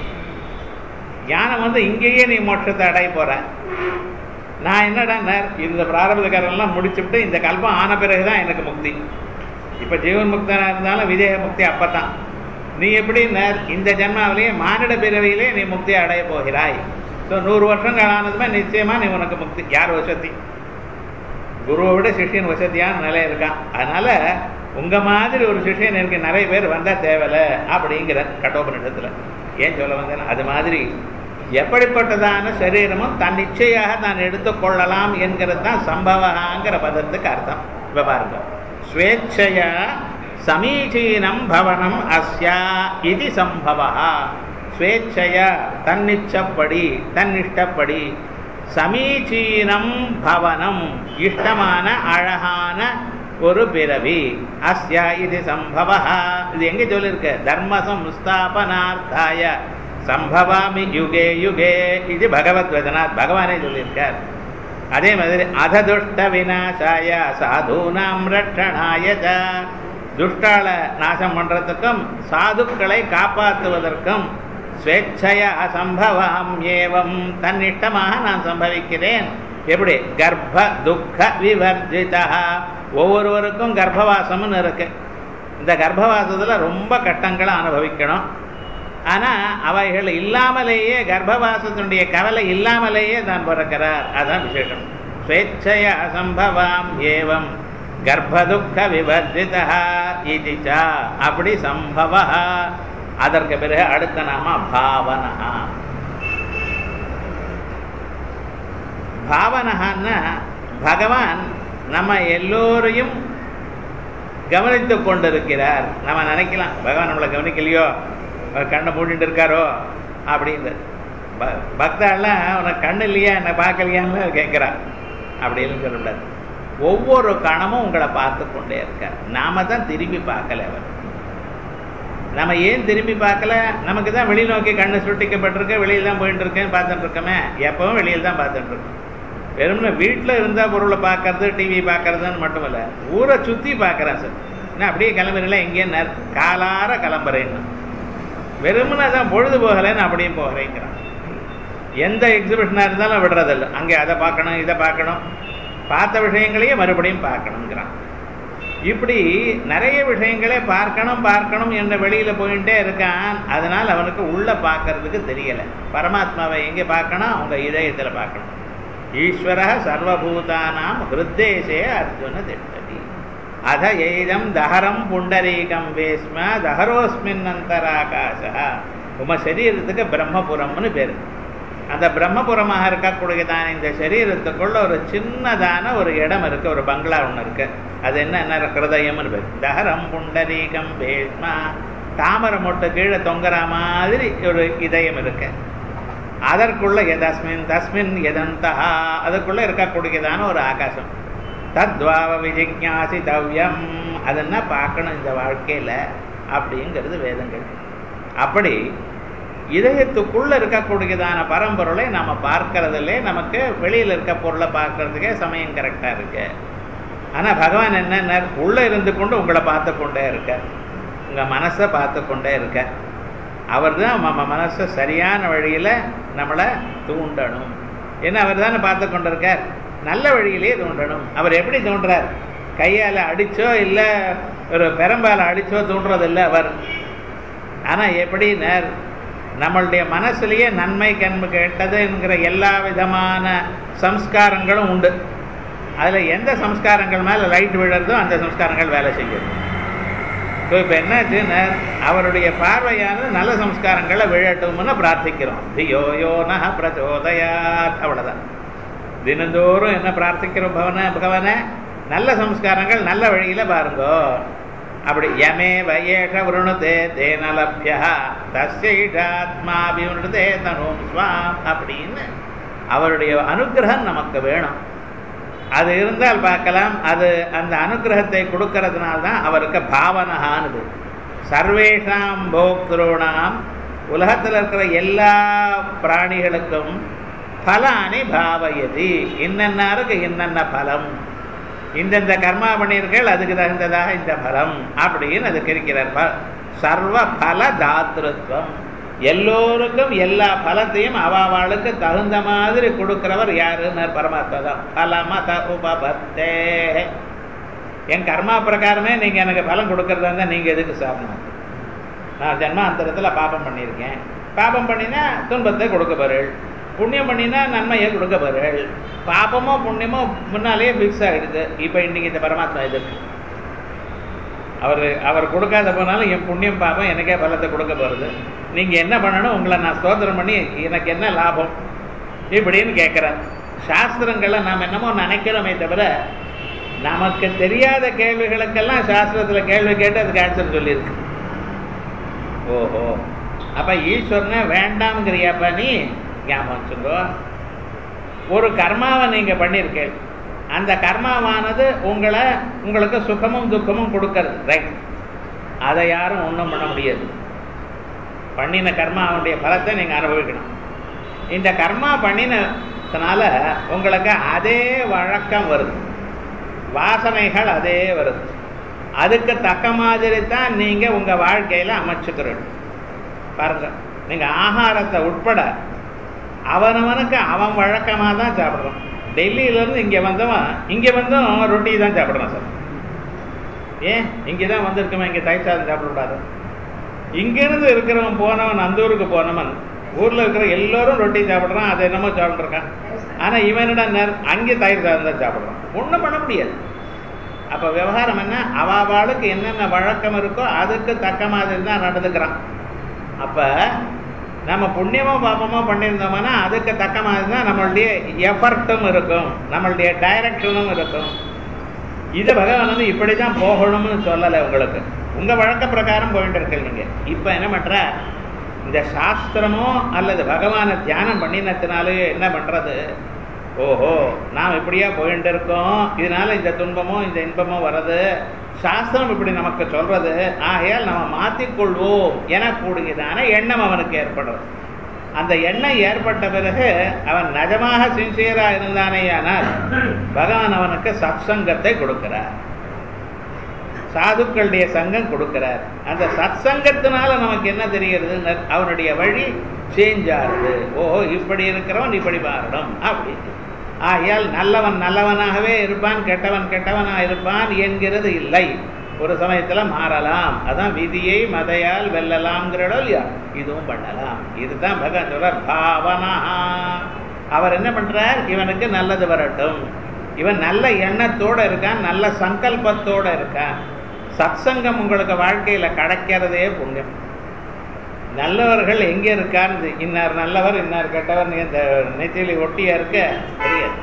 ஞானம் வந்து இங்கேயே நீ மோட்சத்தை அடைய போற நான் என்னடா இந்த பிராரம்பகாரெல்லாம் முடிச்சுட்டு இந்த கல்பம் ஆன பிறகுதான் எனக்கு முக்தி இப்ப ஜீவன் முக்தனா இருந்தாலும் விதேக முக்தி அப்பதான் நீ எப்படி இந்த ஜென்மாவிலேயே மானிட பிறவியிலே நீ முக்தி அடைய போகிறாய் ஸோ நூறு வருஷங்கள் ஆனதுமே நிச்சயமா நீ உனக்கு முக்தி யார் வசதி குருவை விட சிஷியன் வசதியான நிலை இருக்கான் அதனால உங்க மாதிரி ஒரு சிஷியன் எனக்கு நிறைய பேர் வந்தா தேவையில்ல அப்படிங்கிற கட்டோபனிடத்துல ஏன் சொல்ல வந்தேன் அது மாதிரி எப்படிப்பட்டதான சரீரமும் தன் நிச்சயாக நான் எடுத்துக்கொள்ளலாம் என்கிறது தான் சம்பவங்கிற பதத்துக்கு அர்த்தம் இப்ப பாருங்க ஸ்வேச்சையா சமீச்சீனம் பவனம் அஸ்யா இது சம்பவா ஸ்வேச்சையா தன்னிச்சப்படி தன்னிஷ்டப்படி சமீச்சீனம் பவனம் இஷ்டமான அழகான ஒரு பிறவி அஸ்யா இது சம்பவ இது எங்க சொல்லியிருக்கு தர்ம சம்ஸ்தாபனார்த்தாய சம்பவாமி யுகே யுகே இது பகவத் வதனாத் பகவானே சொல்லியிருக்கார் அதே மாதிரி அததுஷ்ட விநாசாய சாதுனாம் ரட்சணாய ச துஷ்டால நாசம் பண்றதுக்கும் சாதுக்களை காப்பாற்றுவதற்கும் ஸ்வேச்சய அசம்பவாம் ஏவம் தன்னிஷ்டமாக நான் சம்பவிக்கிறேன் எப்படி கர்ப்ப துக்க விவர்ஜிதா ஒவ்வொருவருக்கும் கர்ப்பவாசம்னு இருக்கு இந்த கர்ப்பவாசத்துல ரொம்ப கட்டங்களை அனுபவிக்கணும் ஆனா அவைகள் இல்லாமலேயே கர்ப்பவாசத்தினுடைய கவலை இல்லாமலேயே தான் பிறக்கிறார் அதான் விசேஷம் ஸ்வேச்சய அசம்பவாம் ஏவம் கர்ப்பதுக்க விவர்ஜிதா இது ச அப்படி சம்பவ அதற்கு பிறகு அடுத்த நாம பாவனா பாவனகான்னா பகவான் நம்ம எல்லோரையும் கவனித்து கொண்டிருக்கிறார் நம்ம நினைக்கலாம் பகவான் நம்மளை கவனிக்கலையோ அவர் கண்ணை மூடிட்டு இருக்காரோ அப்படின்னு ப- பக்தாலாம் உனக்கு கண்ணு இல்லையா என்னை பார்க்கலையான்னு கேட்குறான் அப்படின்னு சொல்லக்கூடாது ஒவ்வொரு கணமும் உங்களை பார்த்து கொண்டே இருக்கார் நாம தான் திரும்பி பார்க்கல அவர் நம்ம ஏன் திரும்பி பார்க்கல நமக்கு தான் வெளி நோக்கி கண்ணு சுட்டிக்கப்பட்டிருக்கு வெளியில் தான் போயிட்டு இருக்கேன்னு பார்த்துட்டு இருக்கோமே எப்பவும் வெளியில் தான் பார்த்துட்டு இருக்கோம் வெறும்னா வீட்டில் இருந்தால் பொருளை பார்க்கறது டிவி பார்க்கறதுன்னு மட்டும் இல்லை ஊரை சுற்றி பார்க்குறேன் சார் என்ன அப்படியே கிளம்புறீங்களா எங்கேயும் நேர- காலார கிளம்புறேன்னு வெறுமனே தான் பொழுது போகலைன்னு அப்படியே போகிறேங்கிறான் எந்த எக்ஸிபிஷனாக இருந்தாலும் விடுறதில்ல அங்கே அதை பார்க்கணும் இதை பார்க்கணும் பார்த்த விஷயங்களையே மறுபடியும் பார்க்கணுங்கிறான் இப்படி நிறைய விஷயங்களே பார்க்கணும் பார்க்கணும் என்ற வெளியில போயிட்டே இருக்கான் அதனால் அவனுக்கு உள்ள பார்க்கறதுக்கு தெரியல பரமாத்மாவை எங்கே பார்க்கணும் அவங்க இதயத்தில் பார்க்கணும் ஈஸ்வர சர்வபூதானாம் ஹிருத்தேசே அர்ஜுன திட்டதி அத எய்தம் தஹரம் புண்டரீகம் வேஸ்ம தஹரோஸ்மின் அந்தராகாச உம சரீரத்துக்கு பிரம்மபுரம்னு பேரு அந்த பிரம்மபுரமாக இருக்கக்கூடியதான இந்த சரீரத்துக்குள்ள ஒரு சின்னதான ஒரு இடம் இருக்கு ஒரு பங்களா ஒன்று இருக்கு அது என்ன என்ன ஹிருதயம்னு பேர் தஹரம் புண்டரீகம் பேஸ்மா தாமரை மொட்டை கீழே தொங்குற மாதிரி ஒரு இதயம் இருக்கு அதற்குள்ள எதஸ்மின் தஸ்மின் எதந்தா அதுக்குள்ள இருக்கக்கூடியதான ஒரு ஆகாசம் தத்வாவ விஜிக்யாசி தவ்யம் அதென்ன பார்க்கணும் இந்த வாழ்க்கையில அப்படிங்கிறது வேதங்கள் அப்படி இதயத்துக்குள்ள இருக்கக்கூடியதான பரம்பொருளை நாம பார்க்கறதில்லே நமக்கு வெளியில இருக்க பொருளை பார்க்கறதுக்கே சமயம் கரெக்டா இருக்கு ஆனா பகவான் என்ன உள்ள இருந்து கொண்டு உங்களை பார்த்து கொண்டே இருக்க உங்க மனசை பார்த்து கொண்டே இருக்க அவர் தான் நம்ம மனசை சரியான வழியில நம்மளை தூண்டணும் ஏன்னா அவர் தானே பார்த்து கொண்டிருக்கார் நல்ல வழியிலே தூண்டணும் அவர் எப்படி தூண்டுறார் கையால அடிச்சோ இல்லை ஒரு பெரம்பால அடிச்சோ தூண்டுறதில்லை அவர் ஆனா எப்படின்னார் நம்மளுடைய மனசுலயே நன்மை கண்பு கெட்டதுங்கிற எல்லா விதமான சம்ஸ்காரங்களும் உண்டு அதுல எந்த சம்ஸ்காரங்கள் மேல லைட் விழுறதோ அந்த சம்ஸ்காரங்கள் வேலை செய்யும் ஸோ இப்போ என்னாச்சுன்னா அவருடைய பார்வையானது நல்ல சம்ஸ்காரங்களை விழட்டும்னு பிரார்த்திக்கிறோம் தியோ யோ நக பிரச்சோதயாத் அவ்வளோதான் தினந்தோறும் என்ன பிரார்த்திக்கிறோம் பவன பகவானே நல்ல சம்ஸ்காரங்கள் நல்ல வழியில பாருங்கோ அப்படி யமே வயேஷ விருணுதே தேனலபியா தஸ்யாத்மாபிருணுதே தனும் ஸ்வாம் அப்படின்னு அவருடைய அனுகிரகம் நமக்கு வேணும் அது இருந்தால் பார்க்கலாம் அது அந்த அனுகிரகத்தை கொடுக்கறதுனால தான் அவருக்கு பாவனகானது சர்வேஷாம் போக்திருணாம் உலகத்தில் இருக்கிற எல்லா பிராணிகளுக்கும் பலானி பாவயதி இன்னன்னாருக்கு இன்னென்ன பலம் இந்தந்த கர்மா பண்ணியிருக்கள் அதுக்கு தகுந்ததாக இந்த பலம் அப்படின்னு அது இருக்கிறார் ப- சர்வ பல தாத்திருத்வம் எல்லோருக்கும் எல்லா பலத்தையும் அவாவாளுக்கு தகுந்த மாதிரி கொடுக்கிறவர் யாருன்னு பரமாத்மா தான் பலமத உபபத்தே என் கர்மா பிரகாரமே நீங்க எனக்கு பலம் கொடுக்கறதா இருந்தா நீங்க எதுக்கு சாப்பிடணும் நான் ஜென்மாந்தரத்தில் பாபம் பண்ணியிருக்கேன் பாபம் பண்ணினா துன்பத்தை கொடுக்க போறேள் புண்ணியம் பண்ணினா நன்மையை கொடுக்க போறேள் பாபமோ புண்ணியமோ முன்னாலேயே ஃபிக்ஸ் ஆகிடுது இப்போ இன்னைக்கு இந்த பரமாத்மா எதுக்கு அவர் அவர் கொடுக்காத போனாலும் என் புண்ணியம் பாபம் எனக்கே பலத்தை கொடுக்க போகிறது நீங்கள் என்ன பண்ணணும் உங்களை நான் ஸ்தோத்திரம் பண்ணி எனக்கு என்ன லாபம் இப்படின்னு கேட்குறேன் சாஸ்திரங்களை நாம் என்னமோ நினைக்கிறோமே தவிர நமக்கு தெரியாத கேள்விகளுக்கெல்லாம் சாஸ்திரத்தில் கேள்வி கேட்டு அதுக்கு ஆன்சர் சொல்லியிருக்கு ஓஹோ அப்ப ஈஸ்வரனை வேண்டாம்ங்கிறியாப்பா நீ ஞாபகம் வச்சுக்கோ ஒரு கர்மாவை நீங்க பண்ணியிருக்கீங்க அந்த கர்மாவானது உங்களை உங்களுக்கு சுகமும் துக்கமும் கொடுக்கறது ரைட் அதை யாரும் ஒன்றும் பண்ண முடியாது பண்ணின கர்மா அவனுடைய பலத்தை நீங்கள் அனுபவிக்கணும் இந்த கர்மா பண்ணினதுனால உங்களுக்கு அதே வழக்கம் வருது வாசனைகள் அதே வருது அதுக்கு தக்க மாதிரி தான் நீங்கள் உங்கள் வாழ்க்கையில் அமைச்சுக்கிறீங்க பாருங்க நீங்கள் ஆகாரத்தை உட்பட அவனவனுக்கு அவன் வழக்கமாக தான் சாப்பிட்றான் டெல்லியிலேருந்து இங்கே வந்தவன் இங்கே வந்தும் ரொட்டி தான் சாப்பிட்றான் சார் ஏன் இங்கே தான் வந்திருக்கவன் இங்கே தயிர் சாதம் சாப்பிடக்கூடாது இங்கேருந்து இருக்கிறவன் போனவன் அந்த ஊருக்கு போனவன் ஊரில் இருக்கிற எல்லோரும் ரொட்டி சாப்பிட்றான் அதை என்னமோ சாப்பிட்ருக்கான் ஆனால் இவனிட நேர் அங்கே தயிர் சாதம் தான் சாப்பிட்றான் ஒன்றும் பண்ண முடியாது அப்போ விவகாரம் என்ன அவாவாளுக்கு என்னென்ன வழக்கம் இருக்கோ அதுக்கு தக்க மாதிரி தான் நடந்துக்கிறான் அப்போ நம்ம புண்ணியமோ பாப்பமோ பண்ணியிருந்தோம்னா அதுக்கு தக்க மாதிரி தான் நம்மளுடைய எஃபர்ட்டும் இருக்கும் நம்மளுடைய டைரக்ஷனும் இருக்கும் இது பகவான் வந்து இப்படி தான் போகணும்னு சொல்லலை உங்களுக்கு உங்கள் வழக்க பிரகாரம் போயிட்டு இருக்கீங்க நீங்கள் இப்போ என்ன பண்ணுற இந்த சாஸ்திரமோ அல்லது பகவானை தியானம் பண்ணினத்தினாலேயோ என்ன பண்ணுறது ஓஹோ நாம் இப்படியா போயிட்டு இருக்கோம் இதனால இந்த துன்பமோ இந்த இன்பமோ வர்றது சாஸ்திரம் இப்படி நமக்கு சொல்றது ஆகையால் நம்ம மாற்றிக்கொள்வோம் எனக்கூடியதான எண்ணம் அவனுக்கு ஏற்படுறது அந்த எண்ணம் ஏற்பட்ட பிறகு அவன் நிஜமாக சின்சியராக இருந்தானே ஆனால் பகவான் அவனுக்கு சத்சங்கத்தை கொடுக்கிறார் சாதுக்களுடைய சங்கம் கொடுக்கிறார் அந்த சத் சங்கத்தினால நமக்கு என்ன தெரிகிறது அவனுடைய வழி சேஞ்ச் ஆகுது ஓ இப்படி இருக்கிறவன் இப்படி மாறணும் அப்படின்னு ஆகையால் நல்லவன் நல்லவனாகவே இருப்பான் கெட்டவன் கெட்டவனாக இருப்பான் என்கிறது இல்லை ஒரு சமயத்தில் மாறலாம் அதான் விதியை மதையால் வெல்லலாம்ங்கிறடோ இல்லையா இதுவும் பண்ணலாம் இதுதான் பகவான் சொல்றார் பாவனா அவர் என்ன பண்றார் இவனுக்கு நல்லது வரட்டும் இவன் நல்ல எண்ணத்தோட இருக்கான் நல்ல சங்கல்பத்தோட இருக்கான் சத்சங்கம் உங்களுக்கு வாழ்க்கையில கிடைக்கிறதே புண்ணியம் நல்லவர்கள் எங்க இருக்கான்னு இன்னார் நல்லவர் இன்னார் கெட்டவர் இந்த நெத்தியில ஒட்டியா இருக்க தெரியாது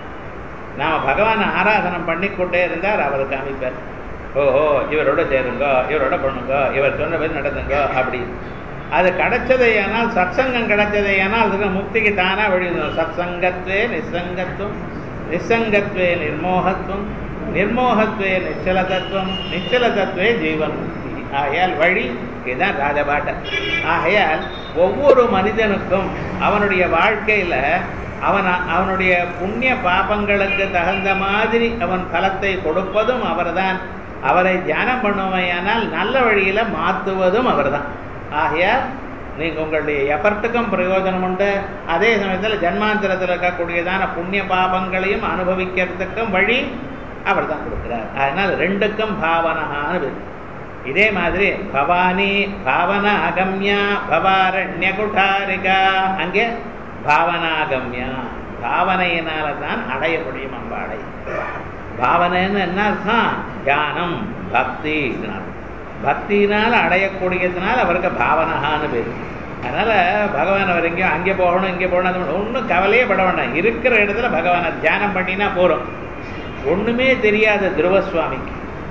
நாம பகவானை ஆராதனம் பண்ணிக்கொண்டே இருந்தார் அவர் காமிப்பார் ஓஹோ இவரோட சேருங்க இவரோட பண்ணுங்க இவர் சொன்னபடி நடந்துங்க அப்படி அது கிடைச்சதையானால் சத்சங்கம் கிடைச்சதையானால் அதுக்கு முக்திக்கு தானா வழி சத்சங்கத்வே நிசங்கத்துவம் நிசங்கத்வே நிர்மோகத்துவம் நிர்மோகத்வே நிச்சல தத்துவம் நிச்சல தத்துவே ஜீவன் முக்தி ஆகையால் வழி இதுதான் ராஜபாட்ட ஆகையால் ஒவ்வொரு மனிதனுக்கும் அவனுடைய வாழ்க்கையில அவன் அவனுடைய புண்ணிய பாபங்களுக்கு தகுந்த மாதிரி அவன் பலத்தை கொடுப்பதும் அவர்தான் அவரை தியானம் பண்ணுவையானால் நல்ல வழியில மாற்றுவதும் அவர்தான் ஆகையால் நீங்கள் உங்களுடைய எஃபர்ட்டுக்கும் பிரயோஜனம் உண்டு அதே சமயத்தில் ஜன்மாந்திரத்தில் இருக்கக்கூடியதான புண்ணிய பாபங்களையும் அனுபவிக்கிறதுக்கும் வழி அவர் தான் கொடுக்குறார் அதனால் ரெண்டுக்கும் பாவனகான்னு இதே மாதிரி பவானி பாவனாகம்யா பவாரண்ய குட்டாரிகா அங்கே பாவனாகம்யா பாவனையினால தான் அடைய முடியும் அம்பாடை பாவனைன்னு என்ன அர்த்தம் தியானம் பக்தி பக்தியினால் அடையக்கூடியதுனால அவருக்கு பாவனகான்னு பேர் அதனால பகவான் அவர் எங்கேயும் அங்கே போகணும் இங்கே போகணும் அது ஒன்றும் கவலையே பட வேண்டாம் இருக்கிற இடத்துல பகவானை தியானம் பண்ணினா போகிறோம் ஒண்ணுமே தெரியாத துருவசுவாமிக்கு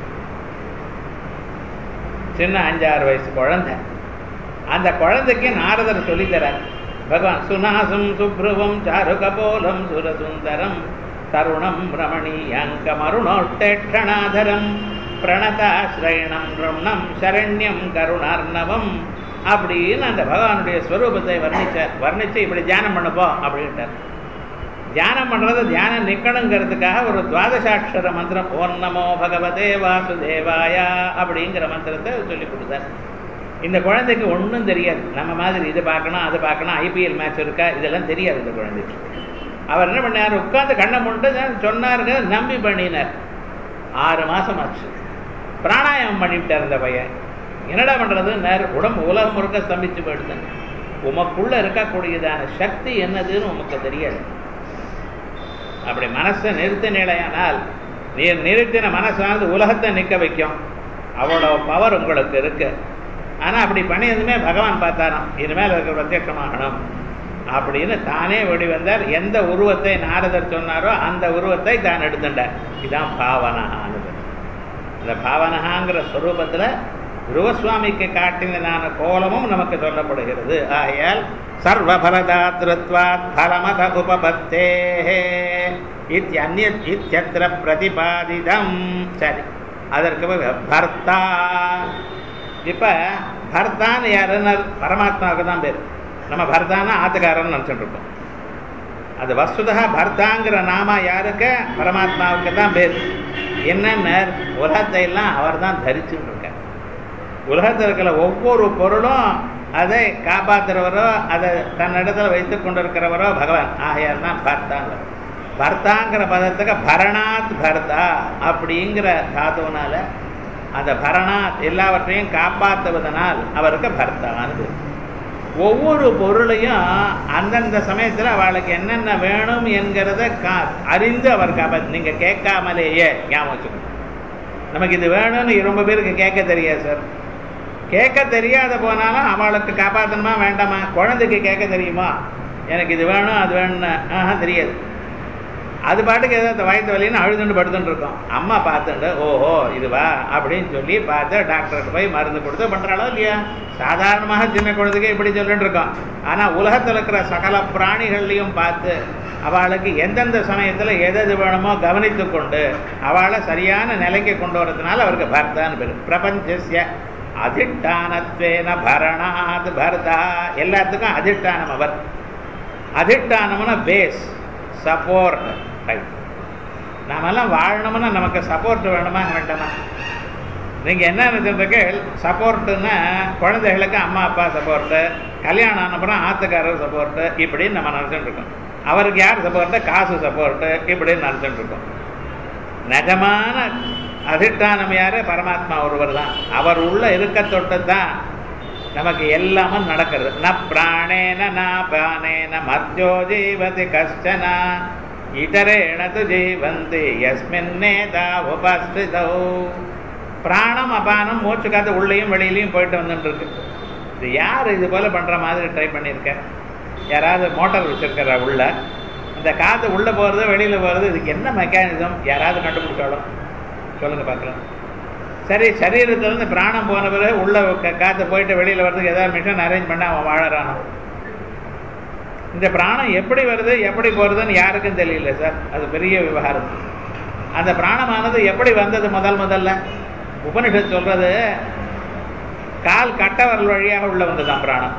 சின்ன அஞ்சாறு வயசு குழந்தை அந்த குழந்தைக்கு நாரதர் சொல்லித்தரார் பகவான் சுனாசம் சுப்ருவம் சாருகபோலம் சுரசுந்தரம் தருணம் ரமணீயங்கம் அருணோட்டேஷணாதரம் பிரணதாஸ்ரயணம் ருணம் சரண்யம் கருணார்ணவம் அப்படின்னு அந்த பகவானுடைய ஸ்வரூபத்தை வர்ணிச்சார் வர்ணிச்சு இப்படி தியானம் பண்ணப்போ அப்படின்ட்டார் தியானம் பண்றது தியானம் நிக்கணுங்கிறதுக்காக ஒரு துவாதசாட்சர மந்திரம் ஓம் நமோ பகவதே வாசுதேவாயா அப்படிங்கிற மந்திரத்தை சொல்லி கொடுத்தார் இந்த குழந்தைக்கு ஒன்றும் தெரியாது நம்ம மாதிரி இது பார்க்கணும் அது பார்க்கணும் ஐபிஎல் மேட்ச் இருக்கா இதெல்லாம் தெரியாது இந்த குழந்தைக்கு அவர் என்ன பண்ணார் உட்காந்து கண்ணை முண்டு சொன்னாருங்க நம்பி பண்ணினார் ஆறு மாசம் ஆச்சு பிராணாயாமம் பண்ணிவிட்டார் இந்த பையன் என்னடா பண்றது நேர் உடம்பு உலகம் முழுக்க ஸ்தம்பிச்சு போயிடுது உமக்குள்ள இருக்கக்கூடியதான சக்தி என்னதுன்னு உமக்கு தெரியாது அப்படி மனசை நிறுத்த நிலையானால் நீர் நிறுத்தின மனசானது உலகத்தை நிற்க வைக்கும் அவ்வளோ பவர் உங்களுக்கு இருக்கு ஆனால் அப்படி பண்ணியதுமே பகவான் பார்த்தாராம் இனிமேல் இருக்கிற பிரத்யட்சமாகணும் அப்படின்னு தானே ஓடி வந்தார் எந்த உருவத்தை நாரதர் சொன்னாரோ அந்த உருவத்தை தான் எடுத்துட்டார் இதுதான் பாவனகான்னு அந்த பாவனகாங்கிற ஸ்வரூபத்தில் துருவசுவாமிக்கு காட்டினதான கோலமும் நமக்கு சொல்லப்படுகிறது ஆகையால் சர்வபலதாத்ருத்வாத் பலமத உபபத்தே இத்தியன்ய இத்தியத்திர பிரதிபாதிதம் சரி அதற்கு பிறகு பர்த்தா இப்ப பர்த்தான்னு யாருன்னு பரமாத்மாவுக்கு தான் பேர் நம்ம பர்த்தான்னா ஆத்துக்காரன்னு நினச்சிட்டு இருக்கோம் அது வஸ்துதா பர்த்தாங்கிற நாம யாருக்கு பரமாத்மாவுக்கு தான் பேர் என்னென்ன உலகத்தை எல்லாம் அவர் தான் தரிச்சுட்டு இருக்கார் உலகத்தில் இருக்கிற ஒவ்வொரு பொருளும் அதை காப்பாற்றுறவரோ அதை தன்னிடத்துல வைத்து கொண்டிருக்கிறவரோ பகவான் ஆகையால் தான் பர்த்தாங்க பர்த்தாங்கிற பதத்துக்கு பரணாத் பர்தா அப்படிங்கிற தாத்துவனால அந்த பரணாத் எல்லாவற்றையும் காப்பாற்றுவதனால் அவருக்கு பர்த்தான்னு பேர் ஒவ்வொரு பொருளையும் அந்தந்த சமயத்தில் அவளுக்கு என்னென்ன வேணும் என்கிறத கா அறிந்து அவர் காப்பா நீங்கள் கேட்காமலேயே ஞாபகம் வச்சுக்கணும் நமக்கு இது வேணும்னு ரொம்ப பேருக்கு கேட்க தெரியாது சார் கேட்க தெரியாத போனாலும் அவளுக்கு காப்பாற்றணுமா வேண்டாமா குழந்தைக்கு கேட்க தெரியுமா எனக்கு இது வேணும் அது வேணும்னு ஆஹா தெரியாது அது பாட்டுக்கு ஏதோ வயத்து வலின்னு அழுதுண்டு படுத்துட்டு இருக்கோம் அம்மா பார்த்துண்டு ஓஹோ இதுவா அப்படின்னு சொல்லி பார்த்து டாக்டர்கிட்ட போய் மருந்து கொடுத்து பண்ணுறாளோ இல்லையா சாதாரணமாக சின்ன குழந்தைக்கு இப்படி சொல்லிட்டு இருக்கோம் ஆனால் உலகத்தில் இருக்கிற சகல பிராணிகள்லையும் பார்த்து அவளுக்கு எந்தெந்த சமயத்தில் எது எது வேணுமோ கவனித்து கொண்டு அவளை சரியான நிலைக்கு கொண்டு வரதுனால அவருக்கு பர்தான்னு பேர் பிரபஞ்சஸ்ய அதிஷ்டானத்வேன பரணாத் பர்தா எல்லாத்துக்கும் அதிஷ்டானம் அவர் அதிஷ்டானம்னா பேஸ் சப்போர்ட் ரைட் நாமெல்லாம் வாழணும்னா நமக்கு சப்போர்ட் வேணுமா வேண்டாமா நீங்கள் என்ன நினைச்சிருக்கு சப்போர்ட்டுன்னா குழந்தைகளுக்கு அம்மா அப்பா சப்போர்ட்டு கல்யாணம் ஆனப்புறம் ஆத்துக்காரர் சப்போர்ட்டு இப்படின்னு நம்ம நினச்சிட்டு இருக்கோம் அவருக்கு யார் சப்போர்ட்டு காசு சப்போர்ட்டு இப்படின்னு நினச்சிட்டு இருக்கோம் நிஜமான அதிஷ்டானம் யாரு பரமாத்மா ஒருவர் தான் அவர் உள்ள இருக்க தொட்டு தான் நமக்கு எல்லாமும் நடக்கிறது ந பிராணேன ந பானேன மத்தியோ ஜீவதி கஷ்டன இதரேண து ஜீவந்தி யஸ்மின்னேதா உபஸ்திதௌ பிராணம் அபானம் மூச்சு காத்து உள்ளேயும் வெளியிலையும் போயிட்டு வந்துட்டு இருக்கு இது யார் இது போல பண்ற மாதிரி ட்ரை பண்ணியிருக்க யாராவது மோட்டார் வச்சிருக்கிற உள்ள இந்த காற்று உள்ளே போகிறது வெளியில் போகிறது இதுக்கு என்ன மெக்கானிசம் யாராவது கண்டுபிடிச்சாலும் சொல்லுங்க பார்க்கலாம் சரி சரீரத்திலேருந்து பிராணம் போன பிறகு உள்ள காற்று போயிட்டு வெளியில் வர்றதுக்கு ஏதாவது மிஷின் அரேஞ்ச் பண்ண அவன் வாழறானோ இந்த பிராணம் எப்படி வருது எப்படி போகிறதுன்னு யாருக்கும் தெரியல சார் அது பெரிய விவகாரம் அந்த பிராணமானது எப்படி வந்தது முதல் முதல்ல உபனிஷத் சொல்றது கால் கட்டவரல் வழியாக உள்ள வந்ததுதான் பிராணம்